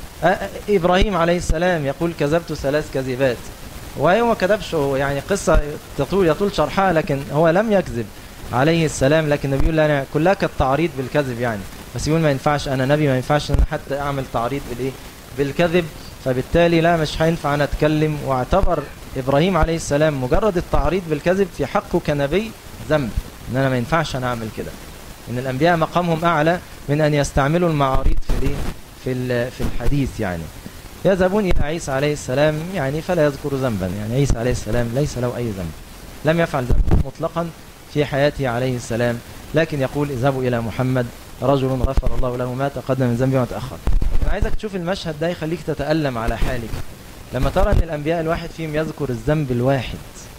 إبراهيم عليه السلام يقول كذبت ثلاث كذبات وهو ما كذبش يعني قصة يطول يطول شرحها لكن هو لم يكذب عليه السلام لكن بيقول لنا كلها كالتعريض بالكذب يعني بس يقول ما ينفعش انا نبي ما ينفعش انا حتى اعمل تعريض بالايه بالكذب فبالتالي لا مش هينفع انا اتكلم واعتبر ابراهيم عليه السلام مجرد التعريض بالكذب في حقه كنبي ذنب ان انا ما ينفعش انا اعمل كده ان الانبياء مقامهم اعلى من ان يستعملوا المعاريض في الايه في في الحديث يعني يذهبون الى عيسى عليه السلام يعني فلا يذكر ذنبا يعني عيسى عليه السلام ليس له اي ذنب لم يفعل ذنبا مطلقا في حياته عليه السلام لكن يقول اذهبوا الى محمد رجل غفر الله له ما تقدم من ذنبه وما تاخر انا عايزك تشوف المشهد ده يخليك تتالم على حالك لما ترى ان الانبياء الواحد فيهم يذكر الذنب الواحد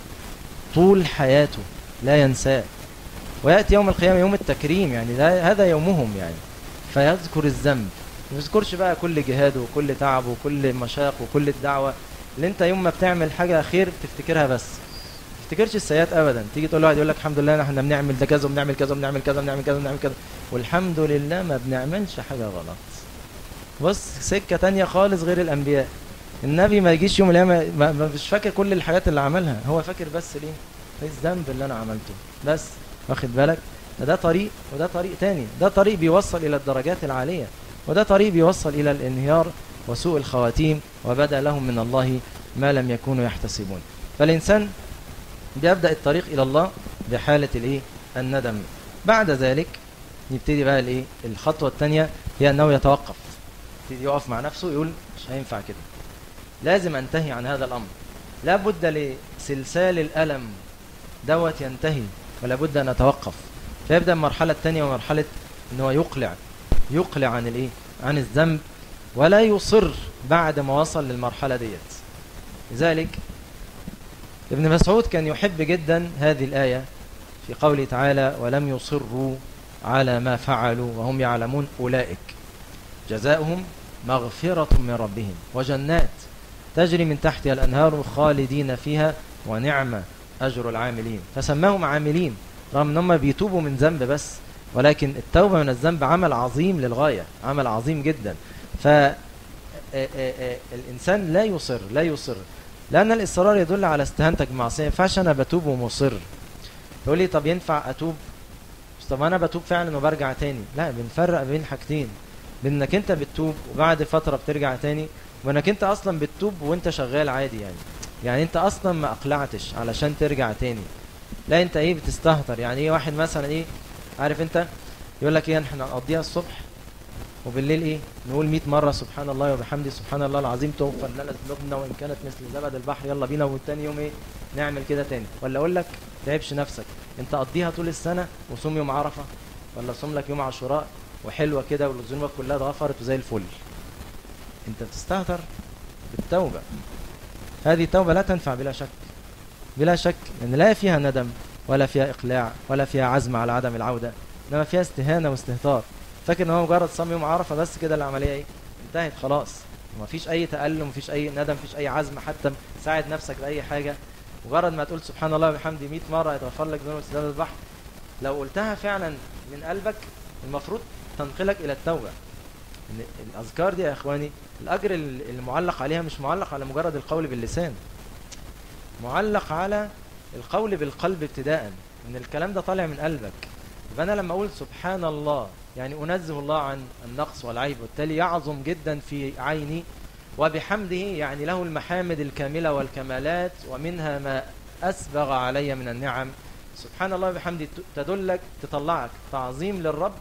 طول حياته لا ينساه وياتي يوم القيامه يوم التكريم يعني ده هذا يومهم يعني فيذكر الذنب ما يذكرش بقى كل جهاده وكل تعبه وكل مشاق وكل الدعوه اللي انت يوم ما بتعمل حاجه خير تفتكرها بس تفتكرش السيئات ابدا تيجي تقول لواحد يقول لك الحمد لله احنا بنعمل ده كذا وبنعمل كذا وبنعمل كذا وبنعمل كذا وبنعمل كذا والحمد لله ما بنعملش حاجه غلط بص سكه تانية خالص غير الانبياء النبي ما يجيش يوم القيامه مش فاكر كل الحاجات اللي عملها هو فاكر بس ليه الذنب اللي انا عملته بس واخد بالك ده طريق وده طريق تاني ده طريق بيوصل الى الدرجات العاليه وده طريق بيوصل الى الانهيار وسوء الخواتيم وبدا لهم من الله ما لم يكونوا يحتسبون فالانسان بيبدا الطريق الى الله بحاله الايه الندم بعد ذلك يبتدي بقى الايه الخطوه الثانيه هي انه يتوقف يبتدي يقف مع نفسه يقول مش هينفع كده لازم انتهي عن هذا الامر لا بد لسلسال الالم دوت ينتهي ولا بد ان اتوقف فيبدا المرحله الثانيه ومرحله ان هو يقلع يقلع عن الايه عن الذنب ولا يصر بعد ما وصل للمرحله ديت لذلك ابن مسعود كان يحب جدا هذه الايه في قوله تعالى ولم يصروا على ما فعلوا وهم يعلمون اولئك جزاؤهم مغفره من ربهم وجنات تجري من تحتها الانهار خالدين فيها ونعم اجر العاملين فسماهم عاملين رغم ان هم بيتوبوا من ذنب بس ولكن التوبة من الذنب عمل عظيم للغاية عمل عظيم جدا فالإنسان لا يصر لا يصر لأن الإصرار يدل على استهانتك بمعصية ما ينفعش أنا بتوب ومصر يقول لي طب ينفع أتوب طب أنا بتوب فعلا وبرجع تاني لا بنفرق بين حاجتين بين انك انت بتتوب وبعد فترة بترجع تاني وانك انت اصلا بتتوب وانت شغال عادي يعني يعني انت اصلا ما اقلعتش علشان ترجع تاني لا انت ايه بتستهتر يعني ايه واحد مثلا ايه عارف انت يقول لك ايه احنا نقضيها الصبح وبالليل ايه نقول 100 مره سبحان الله وبحمده سبحان الله العظيم تغفر لنا ذنوبنا وان كانت مثل زبد البحر يلا بينا والتاني يوم ايه نعمل كده تاني ولا اقول لك تعبش نفسك انت قضيها طول السنه وصوم يوم عرفه ولا صوم لك يوم عاشوراء وحلوه كده وذنوبك كلها اتغفرت وزي الفل انت بتستهتر بالتوبه هذه التوبه لا تنفع بلا شك بلا شك ان لا فيها ندم ولا فيها اقلاع ولا فيها عزم على عدم العوده انما فيها استهانه واستهتار فاكر ان هو مجرد صام يوم عرفه بس كده العمليه ايه انتهت خلاص ومفيش اي تالم مفيش اي ندم مفيش اي عزم حتى ساعد نفسك باي حاجه مجرد ما تقول سبحان الله وبحمده 100 مره يتغفر لك ذنوب سداد البحر لو قلتها فعلا من قلبك المفروض تنقلك الى التوبه ان الاذكار دي يا اخواني الاجر المعلق عليها مش معلق على مجرد القول باللسان معلق على القول بالقلب ابتداء ان الكلام ده طالع من قلبك فانا لما اقول سبحان الله يعني انزه الله عن النقص والعيب وبالتالي يعظم جدا في عيني وبحمده يعني له المحامد الكاملة والكمالات ومنها ما أسبغ علي من النعم سبحان الله بحمده تدلك تطلعك تعظيم للرب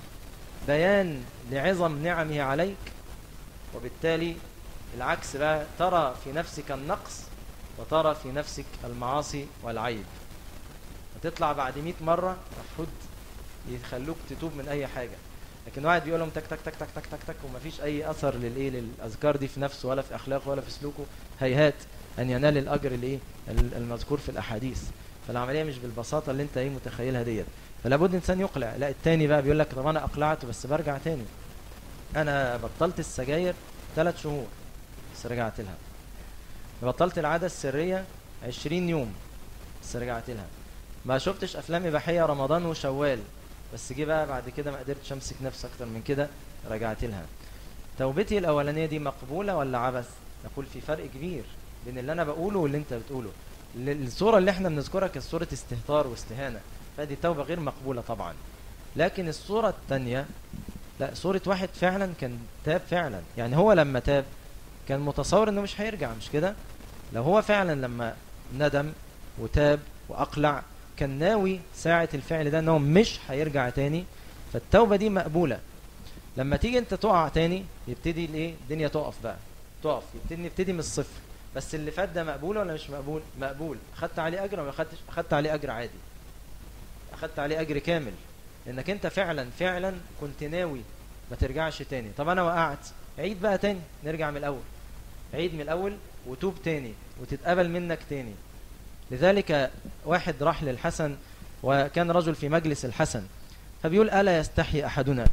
بيان لعظم نعمه عليك وبالتالي العكس بقى ترى في نفسك النقص وترى في نفسك المعاصي والعيب وتطلع بعد 100 مرة مفروض يخلوك تتوب من أي حاجة لكن واحد بيقول لهم تك تك تك تك تك تك تك ومفيش أي أثر للإيه للأذكار دي في نفسه ولا في أخلاقه ولا في سلوكه هيهات أن ينال الأجر الإيه المذكور في الأحاديث فالعملية مش بالبساطة اللي أنت إيه متخيلها ديت فلا بد إنسان يقلع لا التاني بقى بيقول لك طب أنا أقلعت بس برجع تاني أنا بطلت السجاير ثلاث شهور بس رجعت لها بطلت العادة السرية 20 يوم بس رجعت لها ما شفتش افلام اباحيه رمضان وشوال بس جه بقى بعد كده ما قدرتش امسك نفسي اكتر من كده رجعت لها توبتي الاولانيه دي مقبوله ولا عبث نقول في فرق كبير بين اللي انا بقوله واللي انت بتقوله الصوره اللي احنا بنذكرها كانت صوره استهتار واستهانه فدي توبه غير مقبوله طبعا لكن الصوره الثانيه لا صوره واحد فعلا كان تاب فعلا يعني هو لما تاب كان متصور انه مش هيرجع مش كده لو هو فعلا لما ندم وتاب واقلع كان ناوي ساعة الفعل ده انه مش هيرجع تاني فالتوبة دي مقبولة لما تيجي انت تقع تاني يبتدي الايه الدنيا تقف بقى تقف يبتدي نبتدي من الصفر بس اللي فات ده مقبول ولا مش مقبول مقبول اخدت عليه اجر ولا اخدتش اخدت عليه اجر عادي اخدت عليه اجر كامل لانك انت فعلا فعلا كنت ناوي ما ترجعش تاني طب انا وقعت عيد بقى تاني نرجع من الاول عيد من الاول وتوب تاني وتتقبل منك تاني لذلك واحد راح للحسن وكان رجل في مجلس الحسن فبيقول ألا يستحي أحدنا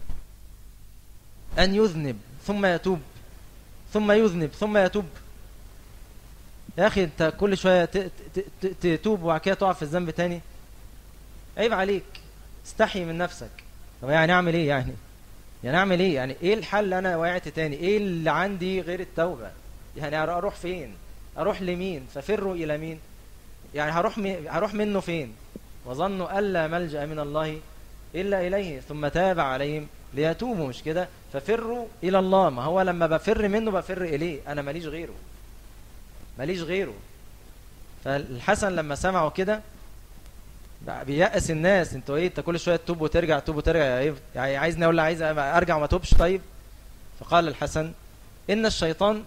أن يذنب ثم يتوب ثم يذنب ثم يتوب يا أخي أنت كل شوية تتوب وبعد كده تقع في الذنب تاني عيب عليك استحي من نفسك طب يعني أعمل إيه يعني يعني أعمل إيه يعني إيه الحل أنا وقعت تاني إيه اللي عندي غير التوبة يعني أروح فين أروح لمين ففروا إلى مين يعني هروح هروح منه فين وظنوا ألا ملجأ من الله إلا إليه ثم تاب عليهم ليتوبوا مش كده ففروا إلى الله ما هو لما بفر منه بفر إليه أنا ماليش غيره ماليش غيره فالحسن لما سمعوا كده بيأس الناس انتوا ايه انت كل شويه تتوب وترجع تتوب وترجع يعني عايزني اقول عايز ارجع وما توبش طيب فقال الحسن ان الشيطان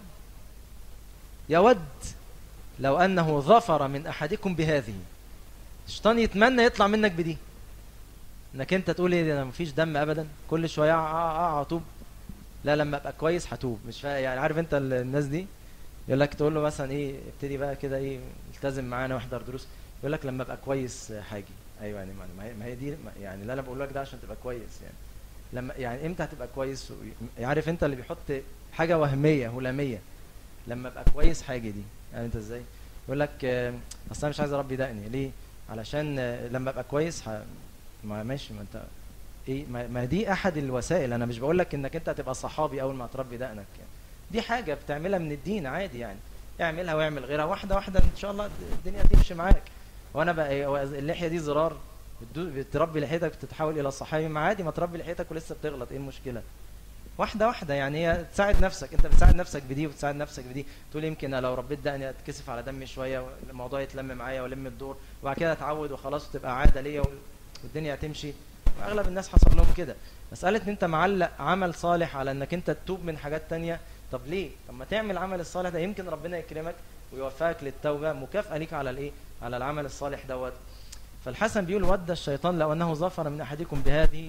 يود لو أنه ظفر من أحدكم بهذه الشيطان يتمنى يطلع منك بدي انك انت تقول ايه انا مفيش دم ابدا كل شويه اقع اتوب لا لما ابقى كويس هتوب مش يعني عارف انت الناس دي يقول لك تقول له مثلا ايه ابتدي بقى كده ايه التزم معانا واحضر دروس يقول لك لما ابقى كويس حاجي ايوه يعني ما هي دي يعني لا انا بقول لك ده عشان تبقى كويس يعني لما يعني امتى هتبقى كويس عارف انت اللي بيحط حاجه وهميه هلاميه لما ابقى كويس حاجه دي يعني انت ازاي يقول لك اصل انا مش عايز اربي دقني ليه علشان لما ابقى كويس ح... ما ماشي ما انت ايه ما دي احد الوسائل انا مش بقول لك انك انت هتبقى صحابي اول ما تربي دقنك يعني. دي حاجه بتعملها من الدين عادي يعني اعملها واعمل غيرها واحده واحده ان شاء الله الدنيا تمشي معاك وانا بقى اللحيه دي زرار بتربي لحيتك بتتحول الى صحابي ما عادي ما تربي لحيتك ولسه بتغلط ايه المشكله واحده واحده يعني هي تساعد نفسك انت بتساعد نفسك بدي وتساعد نفسك بدي تقول يمكن لو ربيت دقني اتكسف على دمي شويه الموضوع يتلم معايا والم الدور وبعد كده اتعود وخلاص وتبقى عاده ليا والدنيا هتمشي واغلب الناس حصل لهم كده مساله ان انت معلق عمل صالح على انك انت تتوب من حاجات تانية طب ليه طب ما تعمل العمل الصالح ده يمكن ربنا يكرمك ويوفقك للتوبه مكافاه ليك على الايه على العمل الصالح دوت فالحسن بيقول ود الشيطان لو انه ظفر من احدكم بهذه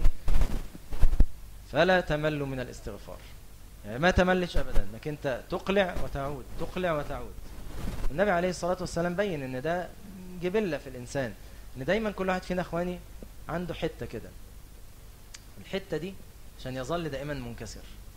فلا تمل من الاستغفار يعني ما تملش ابدا انك انت تقلع وتعود تقلع وتعود النبي عليه الصلاه والسلام بين ان ده جبله في الانسان ان دايما كل واحد فينا اخواني عنده حته كده الحته دي عشان يظل دائما منكسر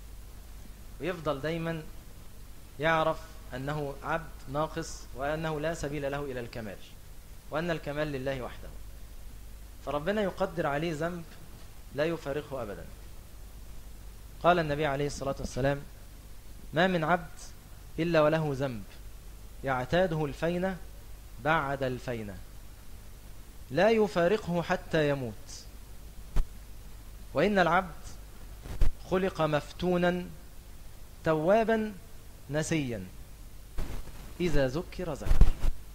ويفضل دايما يعرف انه عبد ناقص وانه لا سبيل له الى الكمال وان الكمال لله وحده فربنا يقدر عليه ذنب لا يفارقه ابدا قال النبي عليه الصلاة والسلام ما من عبد إلا وله ذنب يعتاده الفينة بعد الفينة لا يفارقه حتى يموت وإن العبد خلق مفتونا توابا نسيا إذا ذكر ذكر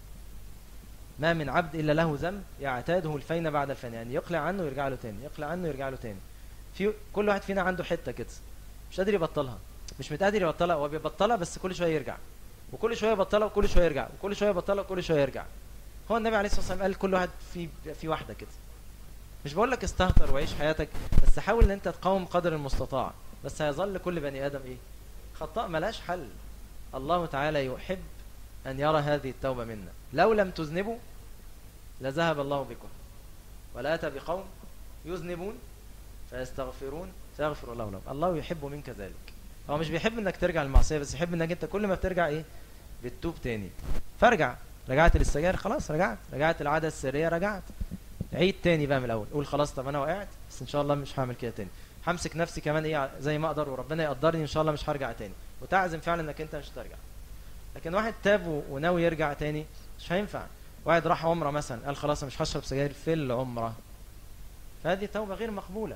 ما من عبد إلا له ذنب يعتاده الفين بعد الفين يعني يقلع عنه ويرجع له تاني يقلع عنه ويرجع له تاني في كل واحد فينا عنده حتة كده مش قادر يبطلها مش متقادر يبطلها هو بيبطلها بس كل شوية يرجع وكل شوية يبطلها وكل شوية يرجع وكل شوية يبطلها وكل شوية يرجع هو النبي عليه الصلاة والسلام قال كل واحد في في واحدة كده مش بقول لك استهتر وعيش حياتك بس حاول ان انت تقاوم قدر المستطاع بس هيظل كل بني ادم ايه خطاء ملاش حل الله تعالى يحب ان يرى هذه التوبة منا لو لم تذنبوا لذهب الله بكم ولا أتى بقوم يذنبون فيستغفرون فيغفر الله لهم الله يحب منك ذلك هو مش بيحب انك ترجع للمعصية بس يحب انك انت كل ما بترجع ايه بتتوب تاني فارجع رجعت للسجاير خلاص رجعت رجعت العادة السرية رجعت عيد تاني بقى من الاول قول خلاص طب انا وقعت بس ان شاء الله مش هعمل كده تاني همسك نفسي كمان ايه زي ما اقدر وربنا يقدرني ان شاء الله مش هرجع تاني وتعزم فعلا انك انت مش هترجع لكن واحد تاب وناوي يرجع تاني مش هينفع واحد راح عمره مثلا قال خلاص مش هشرب سجاير في العمره فهذه توبه غير مقبوله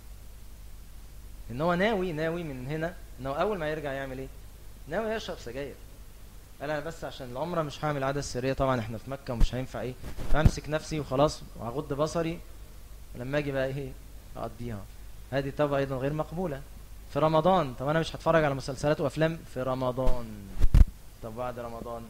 ان هو ناوي ناوي من هنا ان هو اول ما يرجع يعمل ايه ناوي يشرب سجاير قال انا بس عشان العمره مش هعمل عاده سريه طبعا احنا في مكه ومش هينفع ايه فامسك نفسي وخلاص وهغض بصري ولما اجي بقى ايه اقضيها هذه توبه ايضا غير مقبوله في رمضان طب انا مش هتفرج على مسلسلات وافلام في رمضان طب بعد رمضان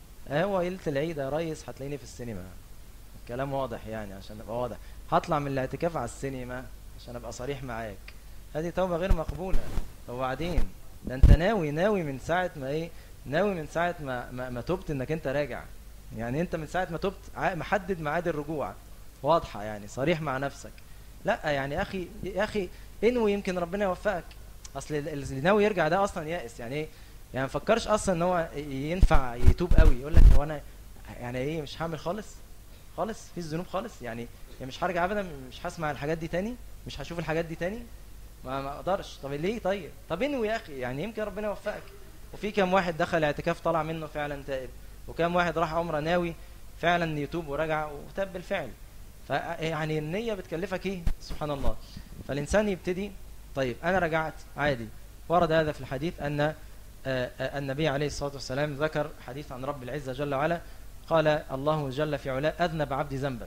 هو ليله العيد يا ريس هتلاقيني في السينما الكلام واضح يعني عشان ابقى واضح هطلع من الاعتكاف على السينما عشان ابقى صريح معاك هذه توبه غير مقبوله وبعدين ده انت ناوي ناوي من ساعه ما ايه ناوي من ساعه ما ما, ما تبت انك انت راجع يعني انت من ساعه ما تبت محدد ميعاد الرجوع واضحه يعني صريح مع نفسك لا يعني يا اخي يا اخي انوي يمكن ربنا يوفقك اصل اللي ناوي يرجع ده اصلا يائس يعني ايه يعني ما فكرش اصلا ان هو ينفع يتوب قوي يقول لك هو انا يعني ايه مش هعمل خالص خالص في الذنوب خالص يعني يعني مش هرجع ابدا مش هسمع الحاجات دي تاني مش هشوف الحاجات دي تاني ما ما اقدرش طب ليه طيب طب انوي يا اخي يعني يمكن ربنا يوفقك وفي كام واحد دخل اعتكاف طلع منه فعلا تائب وكام واحد راح عمره ناوي فعلا يتوب ورجع وتاب بالفعل فيعني النية بتكلفك ايه سبحان الله فالانسان يبتدي طيب انا رجعت عادي ورد هذا في الحديث ان آه، آه، النبي عليه الصلاة والسلام ذكر حديث عن رب العزة جل وعلا قال الله جل في علاه أذنب عبدي ذنبا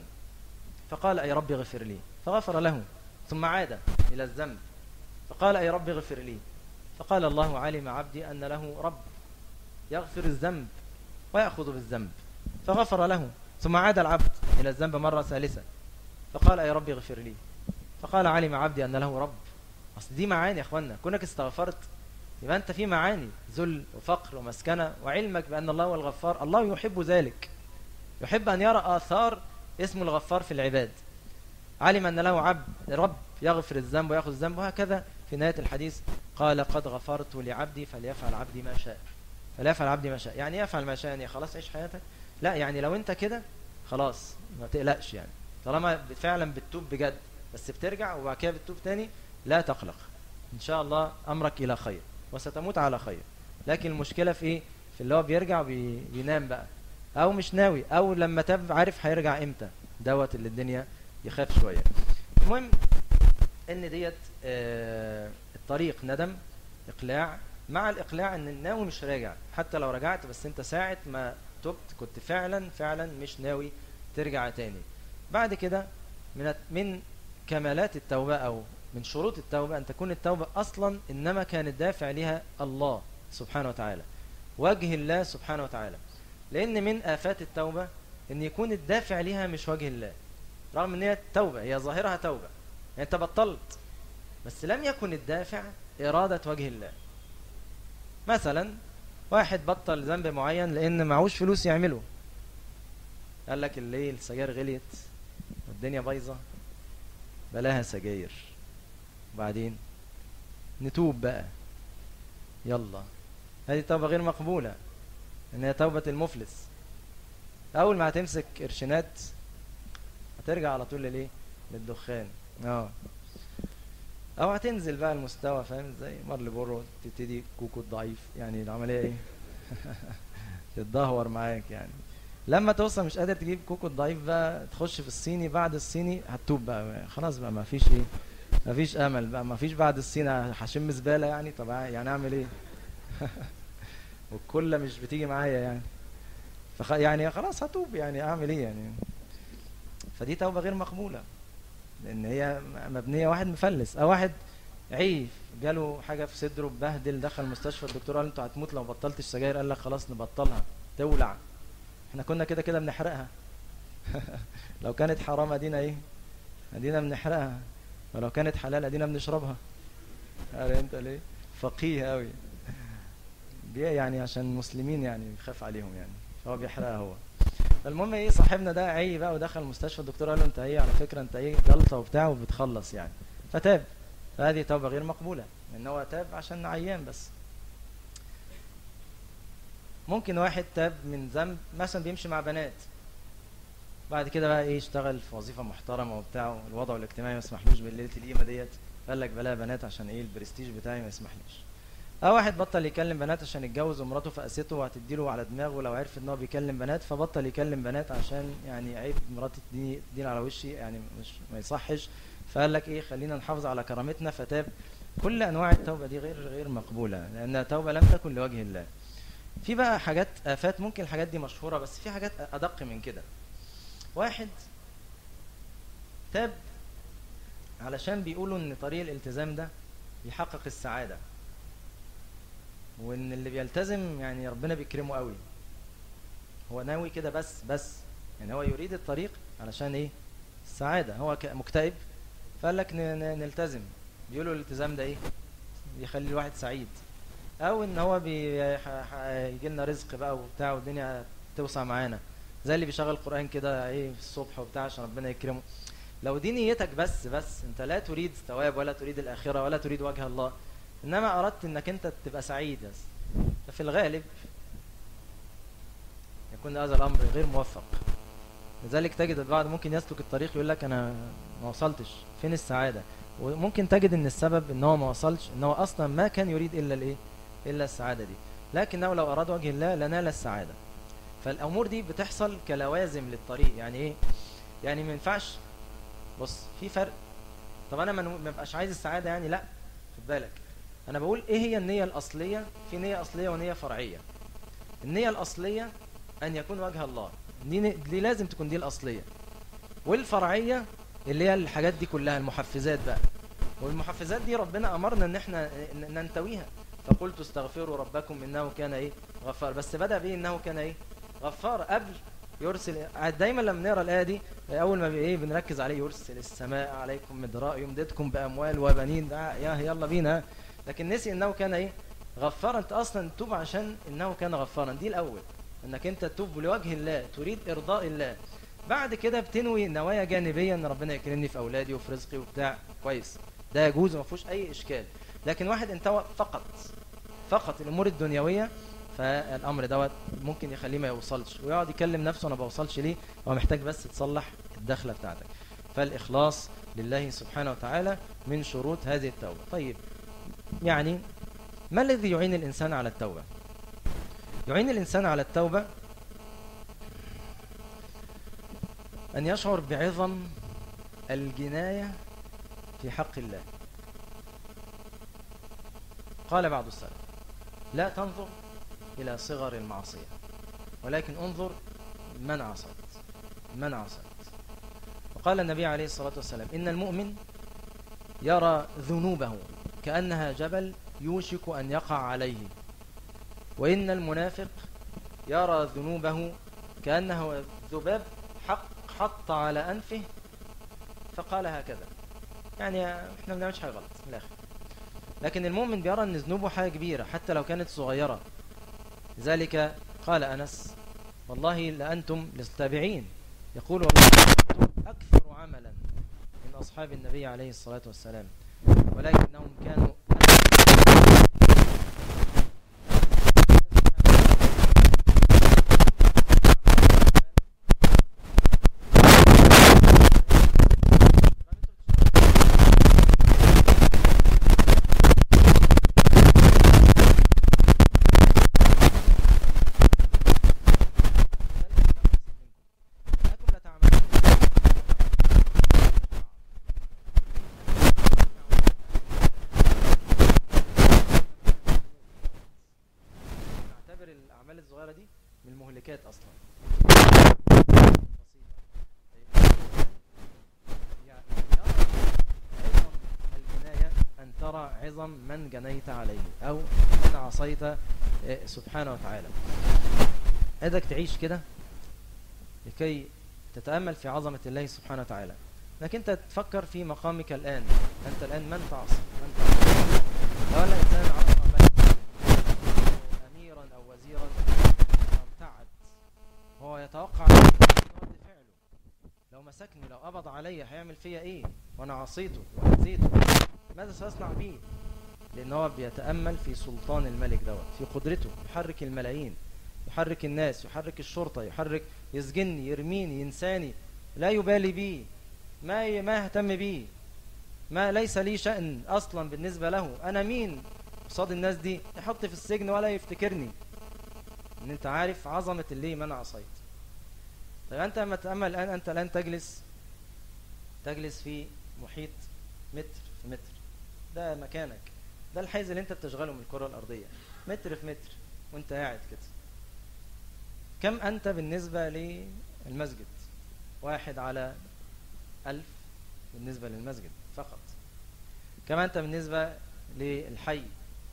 فقال أي رب غفر لي فغفر له ثم عاد إلى الذنب فقال أي رب غفر لي فقال الله علم عبدي أن له رب يغفر الذنب ويأخذ بالذنب فغفر له ثم عاد العبد إلى الذنب مرة ثالثة فقال أي رب غفر لي فقال علم عبدي أن له رب أصل دي معاني يا أخوانا كونك استغفرت يبقى أنت في معاني ذل وفقر ومسكنة وعلمك بأن الله هو الغفار الله يحب ذلك يحب أن يرى آثار اسم الغفار في العباد علم أن له عبد رب يغفر الذنب ويأخذ الذنب وهكذا في نهاية الحديث قال قد غفرت لعبدي فليفعل عبدي ما شاء فليفعل عبدي ما شاء يعني يفعل ما شاء يعني خلاص عيش حياتك لا يعني لو انت كده خلاص ما تقلقش يعني طالما فعلا بتتوب بجد بس بترجع وبعد كده بتتوب تاني لا تقلق ان شاء الله امرك الى خير وستموت على خير لكن المشكلة في ايه في اللي هو بيرجع وبينام بقى او مش ناوي او لما تاب عارف هيرجع امتى دوت اللي الدنيا يخاف شوية المهم ان ديت آه الطريق ندم اقلاع مع الاقلاع ان الناوي مش راجع حتى لو رجعت بس انت ساعة ما تبت كنت فعلا فعلا مش ناوي ترجع تاني بعد كده من من كمالات التوبة او من شروط التوبة أن تكون التوبة أصلا إنما كان الدافع لها الله سبحانه وتعالى وجه الله سبحانه وتعالى لأن من آفات التوبة أن يكون الدافع لها مش وجه الله رغم أن هي توبة هي ظاهرها توبة يعني أنت بطلت بس لم يكن الدافع إرادة وجه الله مثلا واحد بطل ذنب معين لأن معهوش فلوس يعمله قال لك الليل سجاير غليت والدنيا بايظة بلاها سجاير وبعدين نتوب بقى يلا هذه توبة غير مقبولة ان هي توبة المفلس اول ما هتمسك قرشينات هترجع على طول لليه للدخان اه او هتنزل بقى المستوى فاهم ازاي مارلي بورو تبتدي كوكو ضعيف يعني العمليه ايه تتدهور معاك يعني لما توصل مش قادر تجيب كوكو الضعيف بقى تخش في الصيني بعد الصيني هتوب بقى خلاص بقى ما فيش ايه ما فيش امل بقى ما فيش بعد الصيني هشم زباله يعني طب يعني اعمل ايه والكل مش بتيجي معايا يعني فخ يعني خلاص هتوب يعني اعمل ايه يعني فدي توبه غير مقبوله لان هي مبنيه واحد مفلس او واحد عيف جاله حاجه في صدره بهدل دخل المستشفى الدكتور قال انت هتموت لو بطلت السجاير قال لك خلاص نبطلها تولع احنا كنا كده كده بنحرقها لو كانت حرام ادينا ايه ادينا بنحرقها ولو كانت حلال ادينا بنشربها عارف انت ليه فقيه قوي يعني عشان المسلمين يعني بيخاف عليهم يعني فهو بيحرقها هو فالمهم ايه صاحبنا ده عي بقى ودخل المستشفى الدكتور قال له انت ايه على فكره انت ايه جلطه وبتاع وبتخلص يعني فتاب فهذه توبه غير مقبوله ان هو تاب عشان عيان بس ممكن واحد تاب من ذنب مثلا بيمشي مع بنات بعد كده بقى ايه اشتغل في وظيفه محترمه وبتاع الوضع الاجتماعي ما يسمحلوش بالليله القيمه ديت قال لك بلا بنات عشان ايه البرستيج بتاعي ما يسمحليش او واحد بطل يكلم بنات عشان يتجوز ومراته فقسته وهتديله على دماغه لو عرف ان هو بيكلم بنات فبطل يكلم بنات عشان يعني عيب مراتي تديني تديني على وشي يعني مش ما يصحش فقال لك ايه خلينا نحافظ على كرامتنا فتاب كل انواع التوبه دي غير غير مقبوله لانها توبه لم تكن لوجه الله في بقى حاجات افات ممكن الحاجات دي مشهوره بس في حاجات ادق من كده واحد تاب علشان بيقولوا ان طريق الالتزام ده بيحقق السعاده وان اللي بيلتزم يعني ربنا بيكرمه قوي هو ناوي كده بس بس يعني هو يريد الطريق علشان ايه السعاده هو مكتئب فقال لك نلتزم بيقولوا الالتزام ده ايه بيخلي الواحد سعيد او ان هو بيجي لنا رزق بقى وبتاع والدنيا توسع معانا زي اللي بيشغل قران كده ايه في الصبح وبتاع عشان ربنا يكرمه لو دي نيتك بس بس انت لا تريد ثواب ولا تريد الاخره ولا تريد وجه الله انما اردت انك انت تبقى سعيد بس ففي الغالب يكون هذا الامر غير موفق لذلك تجد البعض ممكن يسلك الطريق يقول لك انا ما وصلتش فين السعاده وممكن تجد ان السبب ان هو ما وصلش ان هو اصلا ما كان يريد الا الايه الا السعاده دي لكنه لو اراد وجه الله لنال السعاده فالامور دي بتحصل كلوازم للطريق يعني ايه يعني ما ينفعش بص في فرق طب انا ما بقاش عايز السعاده يعني لا خد بالك انا بقول ايه هي النيه الاصليه في نيه اصليه ونيه فرعيه النيه الاصليه ان يكون وجه الله دي, دي لازم تكون دي الاصليه والفرعيه اللي هي الحاجات دي كلها المحفزات بقى والمحفزات دي ربنا امرنا ان احنا ننتويها فقلت استغفروا ربكم انه كان ايه غفار بس بدا بايه انه كان ايه غفار قبل يرسل دايما لما نقرا الايه دي اول ما ايه بنركز عليه يرسل السماء عليكم مدراء يمددكم باموال وبنين ده يا يلا بينا لكن نسي انه كان ايه غفارا انت اصلا تتوب عشان انه كان غفارا دي الاول انك انت تتوب لوجه الله تريد ارضاء الله بعد كده بتنوي نوايا جانبيه ان ربنا يكرمني في اولادي وفي رزقي وبتاع كويس ده يجوز وما فيهوش اي اشكال لكن واحد انتوى فقط فقط الامور الدنيويه فالامر دوت ممكن يخليه ما يوصلش ويقعد يكلم نفسه انا بوصلش ليه هو محتاج بس تصلح الدخله بتاعتك فالاخلاص لله سبحانه وتعالى من شروط هذه التوبه طيب يعني ما الذي يعين الانسان على التوبه يعين الانسان على التوبه ان يشعر بعظم الجنايه في حق الله قال بعض السلف لا تنظر إلى صغر المعصية ولكن انظر من عصيت من عصيت وقال النبي عليه الصلاة والسلام إن المؤمن يرى ذنوبه كأنها جبل يوشك أن يقع عليه وإن المنافق يرى ذنوبه كأنه ذباب حق حط على أنفه فقال هكذا يعني احنا ما بنعملش حاجة غلط من الآخر لكن المؤمن بيرى أن ذنوبه حاجة كبيرة حتى لو كانت صغيرة لذلك قال أنس والله لأنتم للتابعين يقول والله أكثر عملا من أصحاب النبي عليه الصلاة والسلام ولكنهم كانوا الأعمال الصغيرة دي من المهلكات أصلا يعني عظم الجناية أن ترى عظم من جنيت عليه أو من عصيت آه، سبحانه وتعالى أدك تعيش كده لكي تتأمل في عظمة الله سبحانه وتعالى انك انت تفكر في مقامك الآن أنت الآن من تعصي من تعصي لو أن الإنسان عصى ملك أميرا أو وزيرا ارتعد هو يتوقع رد فعله لو مسكني لو قبض علي هيعمل فيا ايه وانا عصيته وعزيته ماذا سأصنع به لان هو بيتأمل في سلطان الملك دوت في قدرته يحرك الملايين يحرك الناس يحرك الشرطة يحرك يسجني يرميني ينساني لا يبالي بي ما ما اهتم بي ما ليس لي شأن أصلا بالنسبة له أنا مين قصاد الناس دي يحط في السجن ولا يفتكرني ان انت عارف عظمة اللي من عصيت طيب انت لما تأمل الآن انت الآن تجلس تجلس في محيط متر في متر ده مكانك ده الحيز اللي انت بتشغله من الكرة الأرضية متر في متر وانت قاعد كده كم أنت بالنسبة للمسجد واحد على ألف بالنسبة للمسجد فقط كم أنت بالنسبة للحي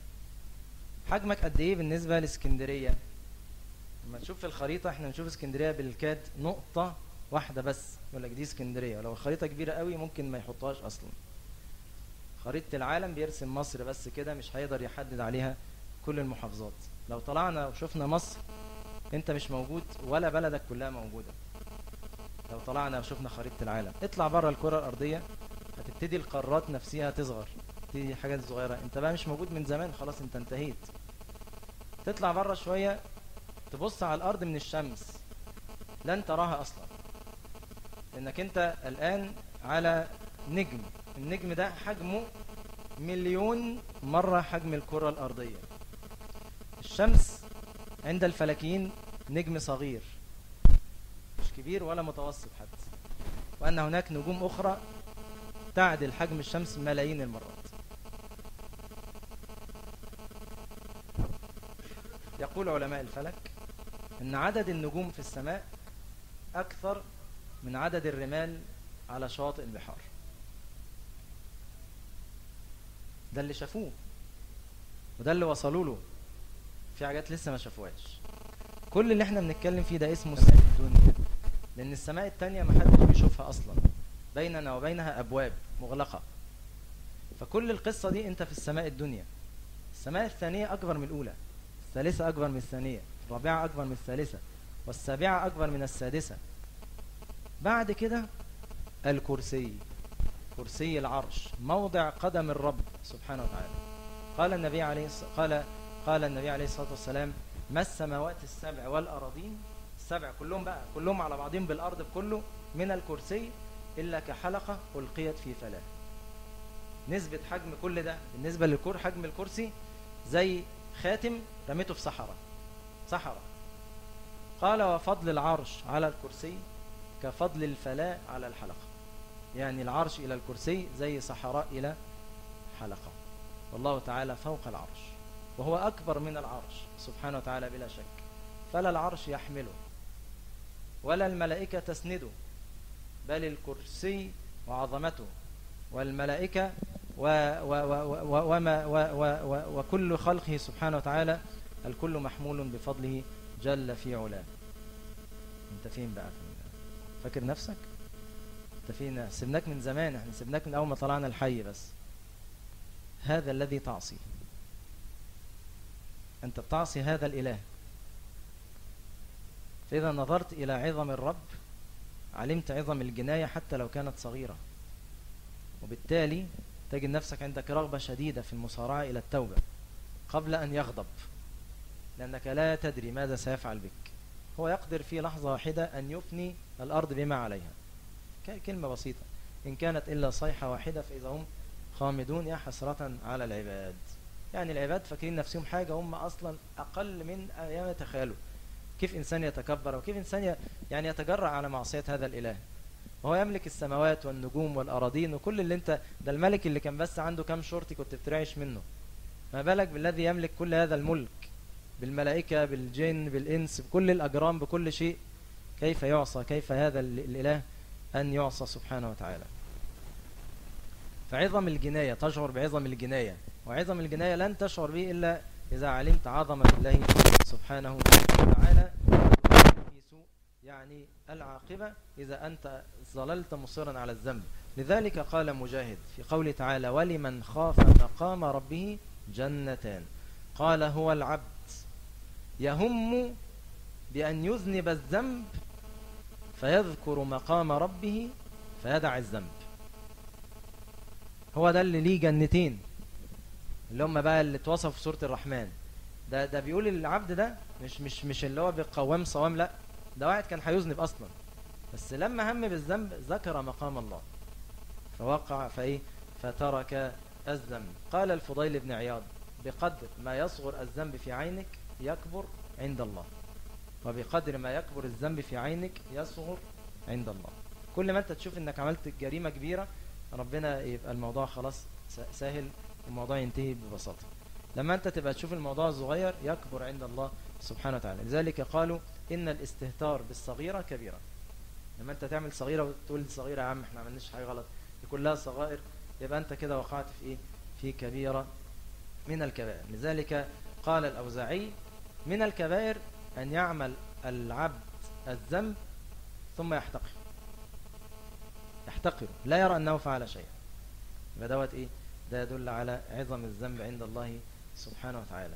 حجمك قد إيه بالنسبة لاسكندرية لما تشوف في الخريطة احنا نشوف اسكندرية بالكاد نقطة واحدة بس يقول لك دي اسكندرية ولو الخريطة كبيرة قوي ممكن ما يحطهاش أصلا خريطة العالم بيرسم مصر بس كده مش هيقدر يحدد عليها كل المحافظات لو طلعنا وشفنا مصر انت مش موجود ولا بلدك كلها موجودة لو طلعنا وشفنا خريطة العالم اطلع بره الكرة الأرضية هتبتدي القارات نفسها تصغر دي حاجات صغيرة انت بقى مش موجود من زمان خلاص انت انتهيت تطلع بره شوية تبص على الأرض من الشمس لن تراها أصلا لأنك أنت الآن على نجم النجم ده حجمه مليون مرة حجم الكرة الأرضية الشمس عند الفلكيين نجم صغير مش كبير ولا متوسط حتى وأن هناك نجوم أخرى تعدل حجم الشمس ملايين المرات يقول علماء الفلك أن عدد النجوم في السماء أكثر من عدد الرمال على شواطئ البحار ده اللي شافوه وده اللي وصلوا له في حاجات لسه ما شافوهاش كل اللي احنا بنتكلم فيه ده اسمه السماء الدنيا لان السماء التانية ما حدش بيشوفها اصلا بيننا وبينها ابواب مغلقة فكل القصة دي انت في السماء الدنيا السماء الثانية اكبر من الاولى الثالثة اكبر من الثانية الرابعة اكبر من الثالثة والسابعة اكبر من السادسة بعد كده الكرسي كرسي العرش موضع قدم الرب سبحانه وتعالى قال النبي عليه قال قال النبي عليه الصلاة والسلام ما السماوات السبع والأراضين السبع كلهم بقى كلهم على بعضهم بالأرض كله من الكرسي إلا كحلقة ألقيت في فلاة نسبة حجم كل ده بالنسبة للكور حجم الكرسي زي خاتم رميته في صحراء صحراء قال وفضل العرش على الكرسي كفضل الفلاة على الحلقة يعني العرش إلى الكرسي زي صحراء إلى حلقة والله تعالى فوق العرش وهو أكبر من العرش سبحانه وتعالى بلا شك فلا العرش يحمله ولا الملائكة تسنده بل الكرسي وعظمته والملائكة و و و وما و و وكل خلقه سبحانه وتعالى الكل محمول بفضله جل في علاه انت فين بقى فاكر نفسك انت فين سبناك من زمان احنا سبناك من اول ما طلعنا الحي بس هذا الذي تعصي أنت بتعصي هذا الإله فإذا نظرت إلى عظم الرب علمت عظم الجناية حتى لو كانت صغيرة وبالتالي تجد نفسك عندك رغبة شديدة في المصارعة إلى التوبة قبل أن يغضب لأنك لا تدري ماذا سيفعل بك هو يقدر في لحظة واحدة أن يفني الأرض بما عليها كلمة بسيطة إن كانت إلا صيحة واحدة فإذا هم خامدون يا حسرة على العباد يعني العباد فاكرين نفسهم حاجة هم أصلا أقل من أيام يتخيلوا كيف إنسان يتكبر وكيف إنسان يعني يتجرأ على معصية هذا الإله وهو يملك السماوات والنجوم والأراضين وكل اللي انت ده الملك اللي كان بس عنده كام شرطي كنت بترعش منه ما بالك بالذي يملك كل هذا الملك بالملائكة بالجن بالإنس بكل الأجرام بكل شيء كيف يعصى كيف هذا الإله أن يعصى سبحانه وتعالى فعظم الجناية تشعر بعظم الجناية وعظم الجناية لن تشعر به إلا إذا علمت عظمة الله سبحانه وتعالى يعني العاقبة إذا أنت ظللت مصرا على الذنب لذلك قال مجاهد في قول تعالى ولمن خاف مقام ربه جنتان قال هو العبد يهم بأن يذنب الذنب فيذكر مقام ربه فيدع الذنب هو ده اللي ليه جنتين اللي هم بقى اللي اتوصف في سورة الرحمن ده ده بيقول العبد ده مش مش مش اللي هو بقوام صوام لا ده واحد كان هيذنب اصلا بس لما هم بالذنب ذكر مقام الله فوقع فايه فترك الذنب قال الفضيل بن عياض بقدر ما يصغر الذنب في عينك يكبر عند الله وبقدر ما يكبر الذنب في عينك يصغر عند الله كل ما انت تشوف انك عملت جريمة كبيرة ربنا يبقى الموضوع خلاص سهل والموضوع ينتهي ببساطة لما انت تبقى تشوف الموضوع صغير يكبر عند الله سبحانه وتعالى لذلك قالوا ان الاستهتار بالصغيرة كبيرة لما انت تعمل صغيرة وتقول صغيرة يا عم احنا عملناش حاجة غلط دي كلها صغائر يبقى انت كده وقعت في ايه في كبيرة من الكبائر لذلك قال الأوزاعي من الكبائر أن يعمل العبد الذنب ثم يحتقر يحتقر لا يرى أنه فعل شيئا يبقى دوت إيه ده يدل على عظم الذنب عند الله سبحانه وتعالى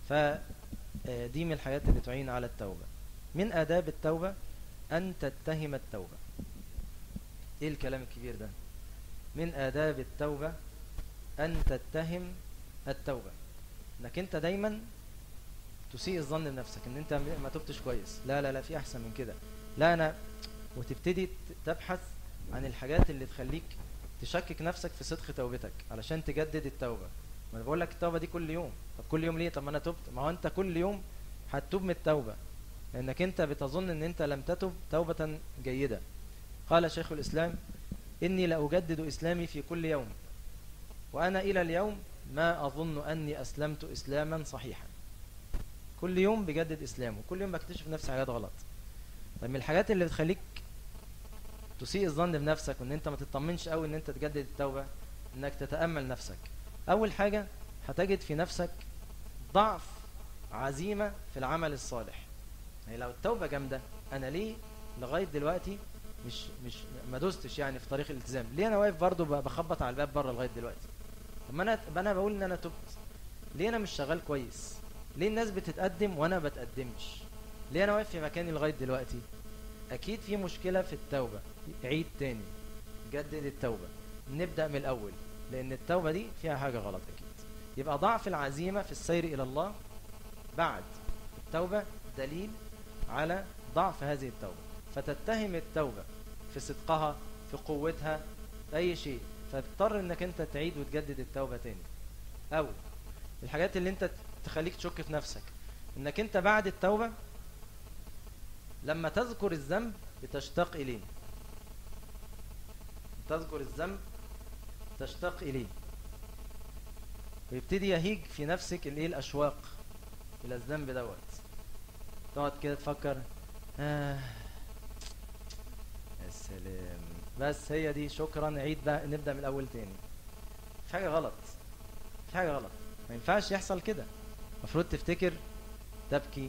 فدي من الحاجات اللي تعين على التوبة من آداب التوبة أن تتهم التوبة إيه الكلام الكبير ده من آداب التوبة أن تتهم التوبة انك انت دايما تسيء الظن بنفسك ان انت ما تبتش كويس لا لا لا في احسن من كده لا انا وتبتدي تبحث عن الحاجات اللي تخليك تشكك نفسك في صدق توبتك علشان تجدد التوبة ما انا بقول لك التوبة دي كل يوم طب كل يوم ليه طب ما انا تبت ما هو انت كل يوم هتتوب من التوبة لانك انت بتظن ان انت لم تتب توبة جيدة قال شيخ الاسلام اني لاجدد اسلامي في كل يوم وانا الى اليوم ما اظن اني اسلمت اسلاما صحيحا كل يوم بجدد اسلامه كل يوم بكتشف نفسي حاجات غلط طيب من الحاجات اللي بتخليك تسيء الظن بنفسك وان انت ما تطمنش قوي ان انت تجدد التوبة انك تتأمل نفسك اول حاجة هتجد في نفسك ضعف عزيمة في العمل الصالح يعني لو التوبة جامدة انا ليه لغاية دلوقتي مش مش ما دوستش يعني في طريق الالتزام ليه انا واقف برضو بخبط على الباب بره لغاية دلوقتي طب ما انا انا بقول ان انا تبت ليه انا مش شغال كويس ليه الناس بتتقدم وانا بتقدمش ليه انا واقف في مكاني لغايه دلوقتي اكيد في مشكله في التوبه عيد تاني جدد التوبه نبدا من الاول لان التوبه دي فيها حاجه غلط اكيد يبقى ضعف العزيمه في السير الى الله بعد التوبه دليل على ضعف هذه التوبه فتتهم التوبه في صدقها في قوتها في اي شيء فتضطر انك انت تعيد وتجدد التوبه تاني او الحاجات اللي انت تخليك تشك في نفسك انك انت بعد التوبة لما تذكر الذنب بتشتاق اليه تذكر الذنب تشتاق اليه ويبتدي يهيج في نفسك الايه الاشواق الى الذنب دوت تقعد كده تفكر آه يا سلام بس هي دي شكرا عيد بقى نبدأ من الاول تاني في حاجة غلط في حاجة غلط ما ينفعش يحصل كده المفروض تفتكر تبكي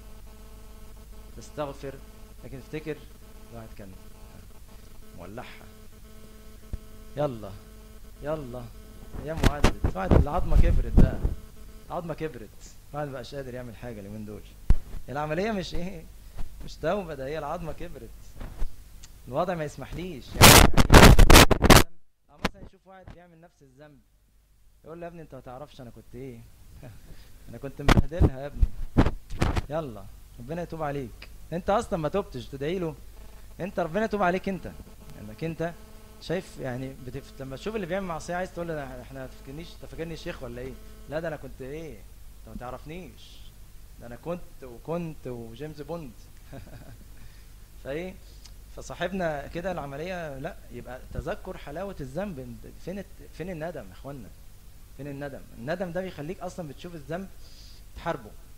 تستغفر لكن تفتكر واحد كان مولعها يلا يلا يا معدد بعد العظمه كبرت بقى العظمه كبرت بعد ما بقاش قادر يعمل حاجه اليومين دول العمليه مش ايه مش توبه ده هي العظمه كبرت الوضع ما يسمحليش يعني, يعني او مثلا يشوف واحد بيعمل نفس الذنب يقول له يا ابني انت ما تعرفش انا كنت ايه انا كنت مبهدلها يا ابني يلا ربنا يتوب عليك انت اصلا ما تبتش تدعي له انت ربنا يتوب عليك انت انك انت شايف يعني بتف... لما تشوف اللي بيعمل معصيه عايز تقول له احنا تفكرنيش تفكرني شيخ ولا ايه لا ده انا كنت ايه انت ما تعرفنيش ده انا كنت وكنت وجيمس بوند فايه فصاحبنا كده العمليه لا يبقى تذكر حلاوه الذنب فين فين الندم يا اخوانا فين الندم الندم ده بيخليك اصلا بتشوف الذنب تحاربه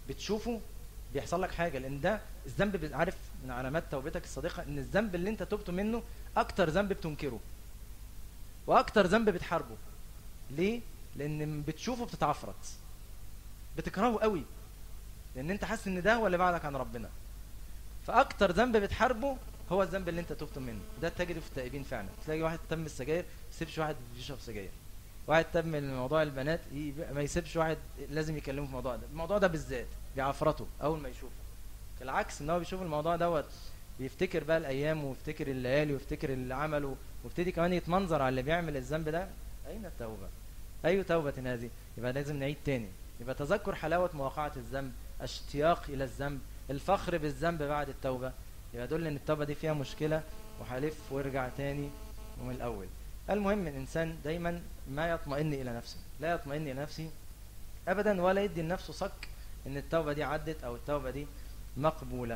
بتشوفه بيحصل لك حاجة لان ده الذنب عارف من علامات توبتك الصادقة ان الذنب اللي انت تبته منه اكتر ذنب بتنكره واكتر ذنب بتحاربه ليه لان بتشوفه بتتعفرت بتكرهه قوي لان انت حاسس ان ده هو اللي بعدك عن ربنا فاكتر ذنب بتحاربه هو الذنب اللي انت تبته منه ده تجده في التائبين فعلا تلاقي واحد تم السجاير ما يسيبش واحد بيشرب سجاير واحد تم من موضوع البنات ما يسيبش واحد لازم يكلمه في الموضوع ده الموضوع ده بالذات بيعفرته اول ما يشوفه بالعكس ان هو بيشوف الموضوع دوت بيفتكر بقى الايام ويفتكر الليالي ويفتكر اللي عمله ويبتدي كمان يتمنظر على اللي بيعمل الذنب ده اين التوبه اي توبه هذه يبقى لازم نعيد تاني يبقى تذكر حلاوه مواقعه الذنب اشتياق الى الذنب الفخر بالذنب بعد التوبه يبقى دول ان التوبه دي فيها مشكله وهلف وارجع تاني ومن الاول المهم الانسان دايما ما يطمئن الى نفسه لا يطمئن الى نفسه ابدا ولا يدي لنفسه صك ان التوبه دي عدت او التوبه دي مقبوله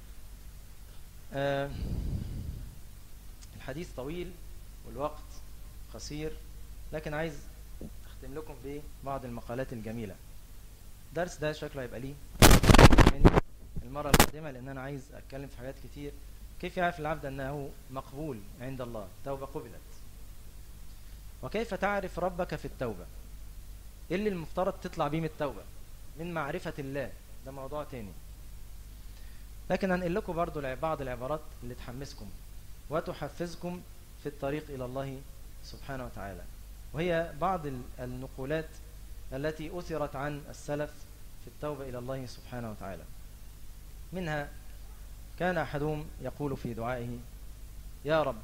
آه الحديث طويل والوقت قصير لكن عايز اختم لكم ببعض المقالات الجميله درس ده شكله هيبقى ليه المره القادمه لان انا عايز اتكلم في حاجات كتير كيف يعرف العبد انه مقبول عند الله توبه قبلت وكيف تعرف ربك في التوبة ايه اللي المفترض تطلع بيه من التوبة من معرفة الله ده موضوع تاني لكن هنقل لكم برضو بعض العبارات اللي تحمسكم وتحفزكم في الطريق إلى الله سبحانه وتعالى وهي بعض النقولات التي أثرت عن السلف في التوبة إلى الله سبحانه وتعالى منها كان أحدهم يقول في دعائه يا رب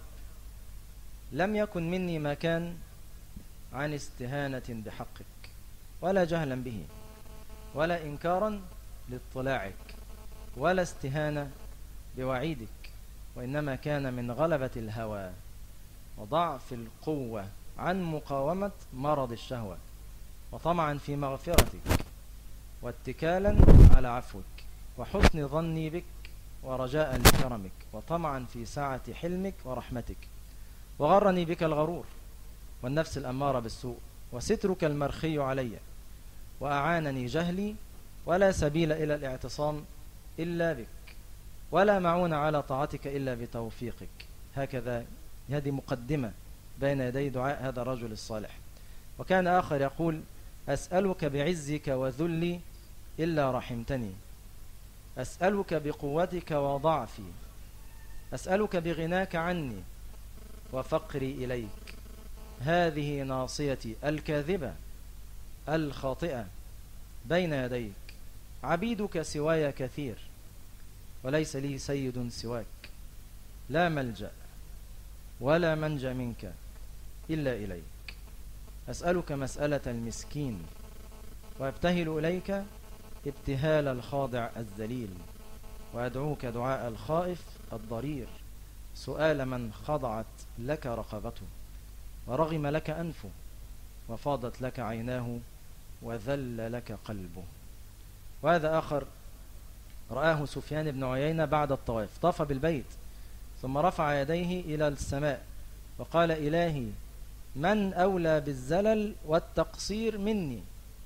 لم يكن مني ما كان عن استهانة بحقك ولا جهلا به ولا إنكارا لاطلاعك ولا استهانة بوعيدك وإنما كان من غلبة الهوى وضعف القوة عن مقاومة مرض الشهوة وطمعا في مغفرتك واتكالا على عفوك وحسن ظني بك ورجاء لكرمك وطمعا في سعة حلمك ورحمتك وغرني بك الغرور والنفس الأمارة بالسوء وسترك المرخي علي وأعانني جهلي ولا سبيل إلى الاعتصام إلا بك ولا معون على طاعتك إلا بتوفيقك هكذا هذه مقدمة بين يدي دعاء هذا الرجل الصالح وكان آخر يقول أسألك بعزك وذلي إلا رحمتني أسألك بقوتك وضعفي أسألك بغناك عني وفقري إليك هذه ناصيتي الكاذبة الخاطئة بين يديك عبيدك سواي كثير وليس لي سيد سواك لا ملجأ ولا منجى منك إلا إليك أسألك مسألة المسكين وابتهل إليك ابتهال الخاضع الذليل وأدعوك دعاء الخائف الضرير سؤال من خضعت لك رقبته ورغم لك أنفه وفاضت لك عيناه وذل لك قلبه وهذا آخر رآه سفيان بن عيينة بعد الطواف طاف بالبيت ثم رفع يديه إلى السماء وقال إلهي من أولى بالزلل والتقصير مني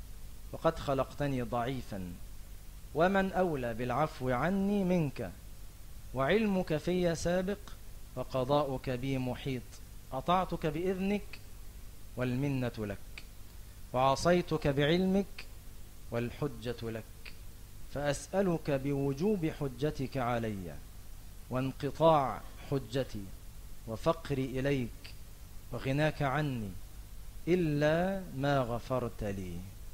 وقد خلقتني ضعيفا ومن أولى بالعفو عني منك وعلمك في سابق وقضاؤك بي محيط أطعتك بإذنك والمنة لك وعصيتك بعلمك والحجة لك فأسألك بوجوب حجتك علي وانقطاع حجتي وفقري إليك وغناك عني إلا ما غفرت لي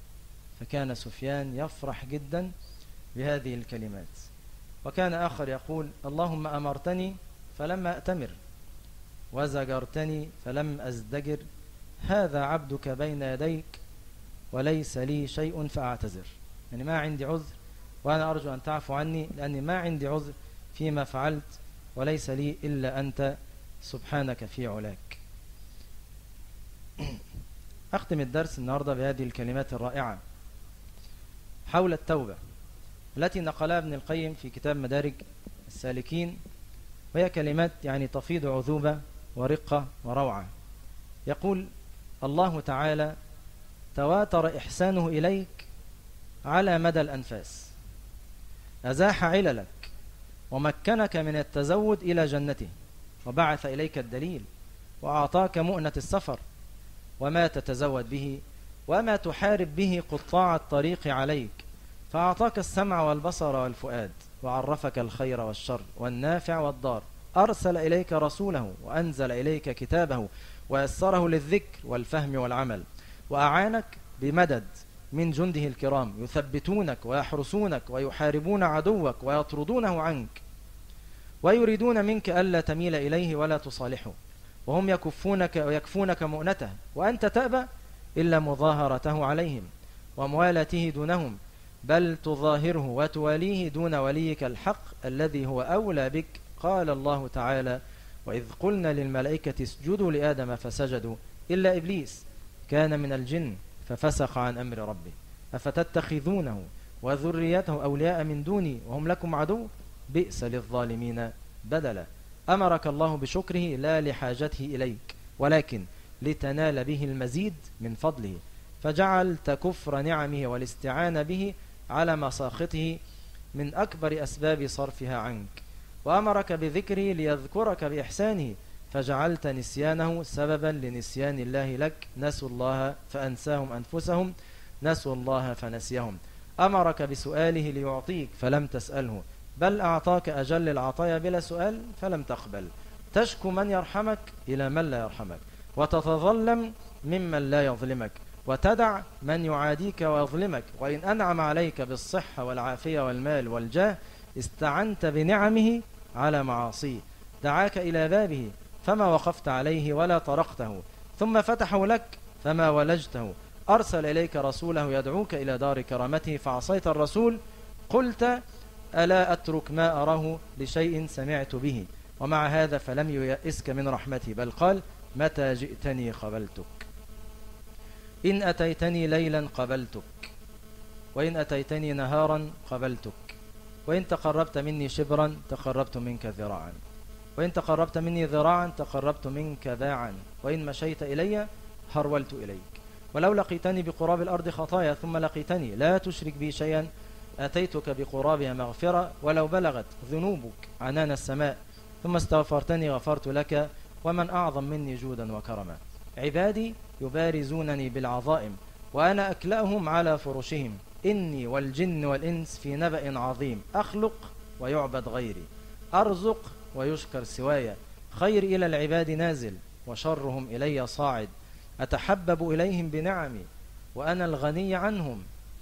فكان سفيان يفرح جدا بهذه الكلمات وكان آخر يقول اللهم أمرتني فلم أأتمر وزجرتني فلم أزدجر هذا عبدك بين يديك وليس لي شيء فأعتذر يعني ما عندي عذر وأنا أرجو أن تعفو عني لأني ما عندي عذر فيما فعلت وليس لي إلا أنت سبحانك في علاك أختم الدرس النهاردة بهذه الكلمات الرائعة حول التوبة التي نقلها ابن القيم في كتاب مدارج السالكين وهي كلمات يعني تفيض عذوبة ورقة وروعة يقول الله تعالى تواتر إحسانه إليك على مدى الأنفاس أزاح عللك ومكنك من التزود إلى جنته وبعث إليك الدليل وأعطاك مؤنة السفر وما تتزود به وما تحارب به قطاع الطريق عليك فأعطاك السمع والبصر والفؤاد وعرفك الخير والشر والنافع والضار أرسل إليك رسوله وأنزل إليك كتابه ويسره للذكر والفهم والعمل وأعانك بمدد من جنده الكرام يثبتونك ويحرسونك ويحاربون عدوك ويطردونه عنك ويريدون منك ألا تميل إليه ولا تصالحه وهم يكفونك ويكفونك مؤنته وأنت تأبى إلا مظاهرته عليهم وموالاته دونهم بل تظاهره وتواليه دون وليك الحق الذي هو أولى بك قال الله تعالى وإذ قلنا للملائكة اسجدوا لآدم فسجدوا إلا إبليس كان من الجن ففسق عن أمر ربه أفتتخذونه وذريته أولياء من دوني وهم لكم عدو بئس للظالمين بدلا أمرك الله بشكره لا لحاجته إليك ولكن لتنال به المزيد من فضله فجعلت كفر نعمه والاستعانة به على مساخطه من أكبر أسباب صرفها عنك وأمرك بذكره ليذكرك بإحسانه فجعلت نسيانه سببا لنسيان الله لك نسوا الله فأنساهم أنفسهم نسوا الله فنسيهم أمرك بسؤاله ليعطيك فلم تسأله بل أعطاك أجل العطايا بلا سؤال فلم تقبل تشكو من يرحمك إلى من لا يرحمك وتتظلم ممن لا يظلمك وتدع من يعاديك ويظلمك وإن أنعم عليك بالصحة والعافية والمال والجاه استعنت بنعمه على معاصيه دعاك إلى بابه فما وقفت عليه ولا طرقته ثم فتحه لك فما ولجته أرسل إليك رسوله يدعوك إلى دار كرامته فعصيت الرسول قلت ألا أترك ما أراه لشيء سمعت به ومع هذا فلم ييأسك من رحمتي بل قال متى جئتني قبلتك إن أتيتني ليلا قبلتك وإن أتيتني نهارا قبلتك وإن تقربت مني شبرا تقربت منك ذراعا وإن تقربت مني ذراعا تقربت منك باعا وإن مشيت إلي هرولت إليك ولو لقيتني بقراب الأرض خطايا ثم لقيتني لا تشرك بي شيئا أتيتك بقرابها مغفرة ولو بلغت ذنوبك عنان السماء ثم استغفرتني غفرت لك ومن أعظم مني جودا وكرما عبادي يبارزونني بالعظائم وأنا أكلأهم على فرشهم إني والجن والإنس في نبأ عظيم أخلق ويعبد غيري أرزق ويشكر سوايا خير إلى العباد نازل وشرهم إلي صاعد أتحبب إليهم بنعمي وأنا الغني عنهم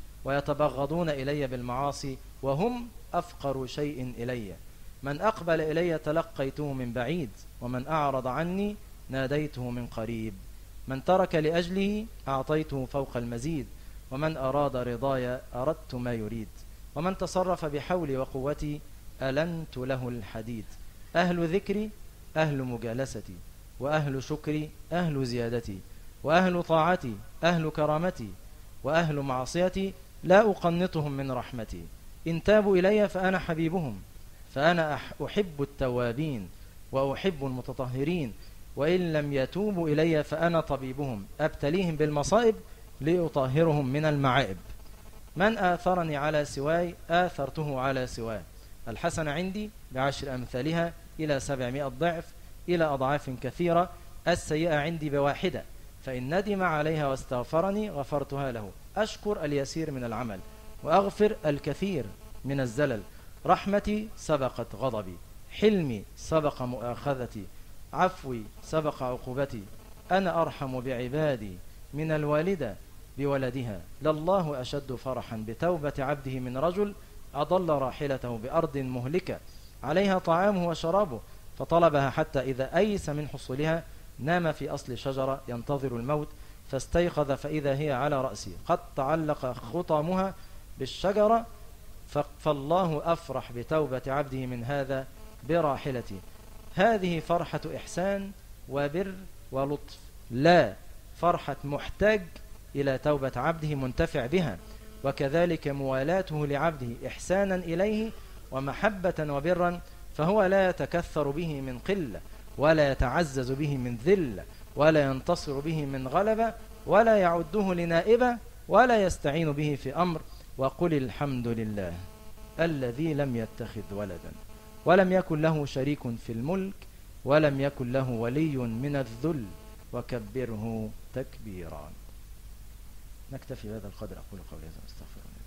ويتبغضون إلي بالمعاصي وهم أفقر شيء إلي من أقبل إلي تلقيته من بعيد ومن أعرض عني ناديته من قريب من ترك لأجله أعطيته فوق المزيد ومن أراد رضايا أردت ما يريد ومن تصرف بحولي وقوتي ألنت له الحديد أهل ذكري أهل مجالستي وأهل شكري أهل زيادتي وأهل طاعتي أهل كرامتي وأهل معصيتي لا أقنطهم من رحمتي إن تابوا إلي فأنا حبيبهم فأنا أحب التوابين وأحب المتطهرين وإن لم يتوبوا إلي فأنا طبيبهم أبتليهم بالمصائب لأطهرهم من المعائب من آثرني على سواي آثرته على سواه الحسن عندي بعشر أمثالها إلى سبعمائة ضعف إلى أضعاف كثيرة السيئة عندي بواحدة فإن ندم عليها واستغفرني غفرتها له أشكر اليسير من العمل وأغفر الكثير من الزلل رحمتي سبقت غضبي حلمي سبق مؤاخذتي عفوي سبق عقوبتي أنا أرحم بعبادي من الوالدة بولدها لله أشد فرحا بتوبة عبده من رجل أضل راحلته بأرض مهلكة عليها طعامه وشرابه فطلبها حتى إذا أيس من حصولها نام في أصل شجرة ينتظر الموت فاستيقظ فإذا هي على رأسه قد تعلق خطامها بالشجرة فالله أفرح بتوبة عبده من هذا براحلته هذه فرحة إحسان وبر ولطف لا فرحة محتاج إلى توبة عبده منتفع بها وكذلك موالاته لعبده إحسانا إليه ومحبة وبرا فهو لا يتكثر به من قلة ولا يتعزز به من ذلة ولا ينتصر به من غلبة ولا يعده لنائبة ولا يستعين به في أمر وقل الحمد لله الذي لم يتخذ ولدا ولم يكن له شريك في الملك ولم يكن له ولي من الذل وكبره تكبيرا نكتفي بهذا القدر أقول قولي هذا استغفر الله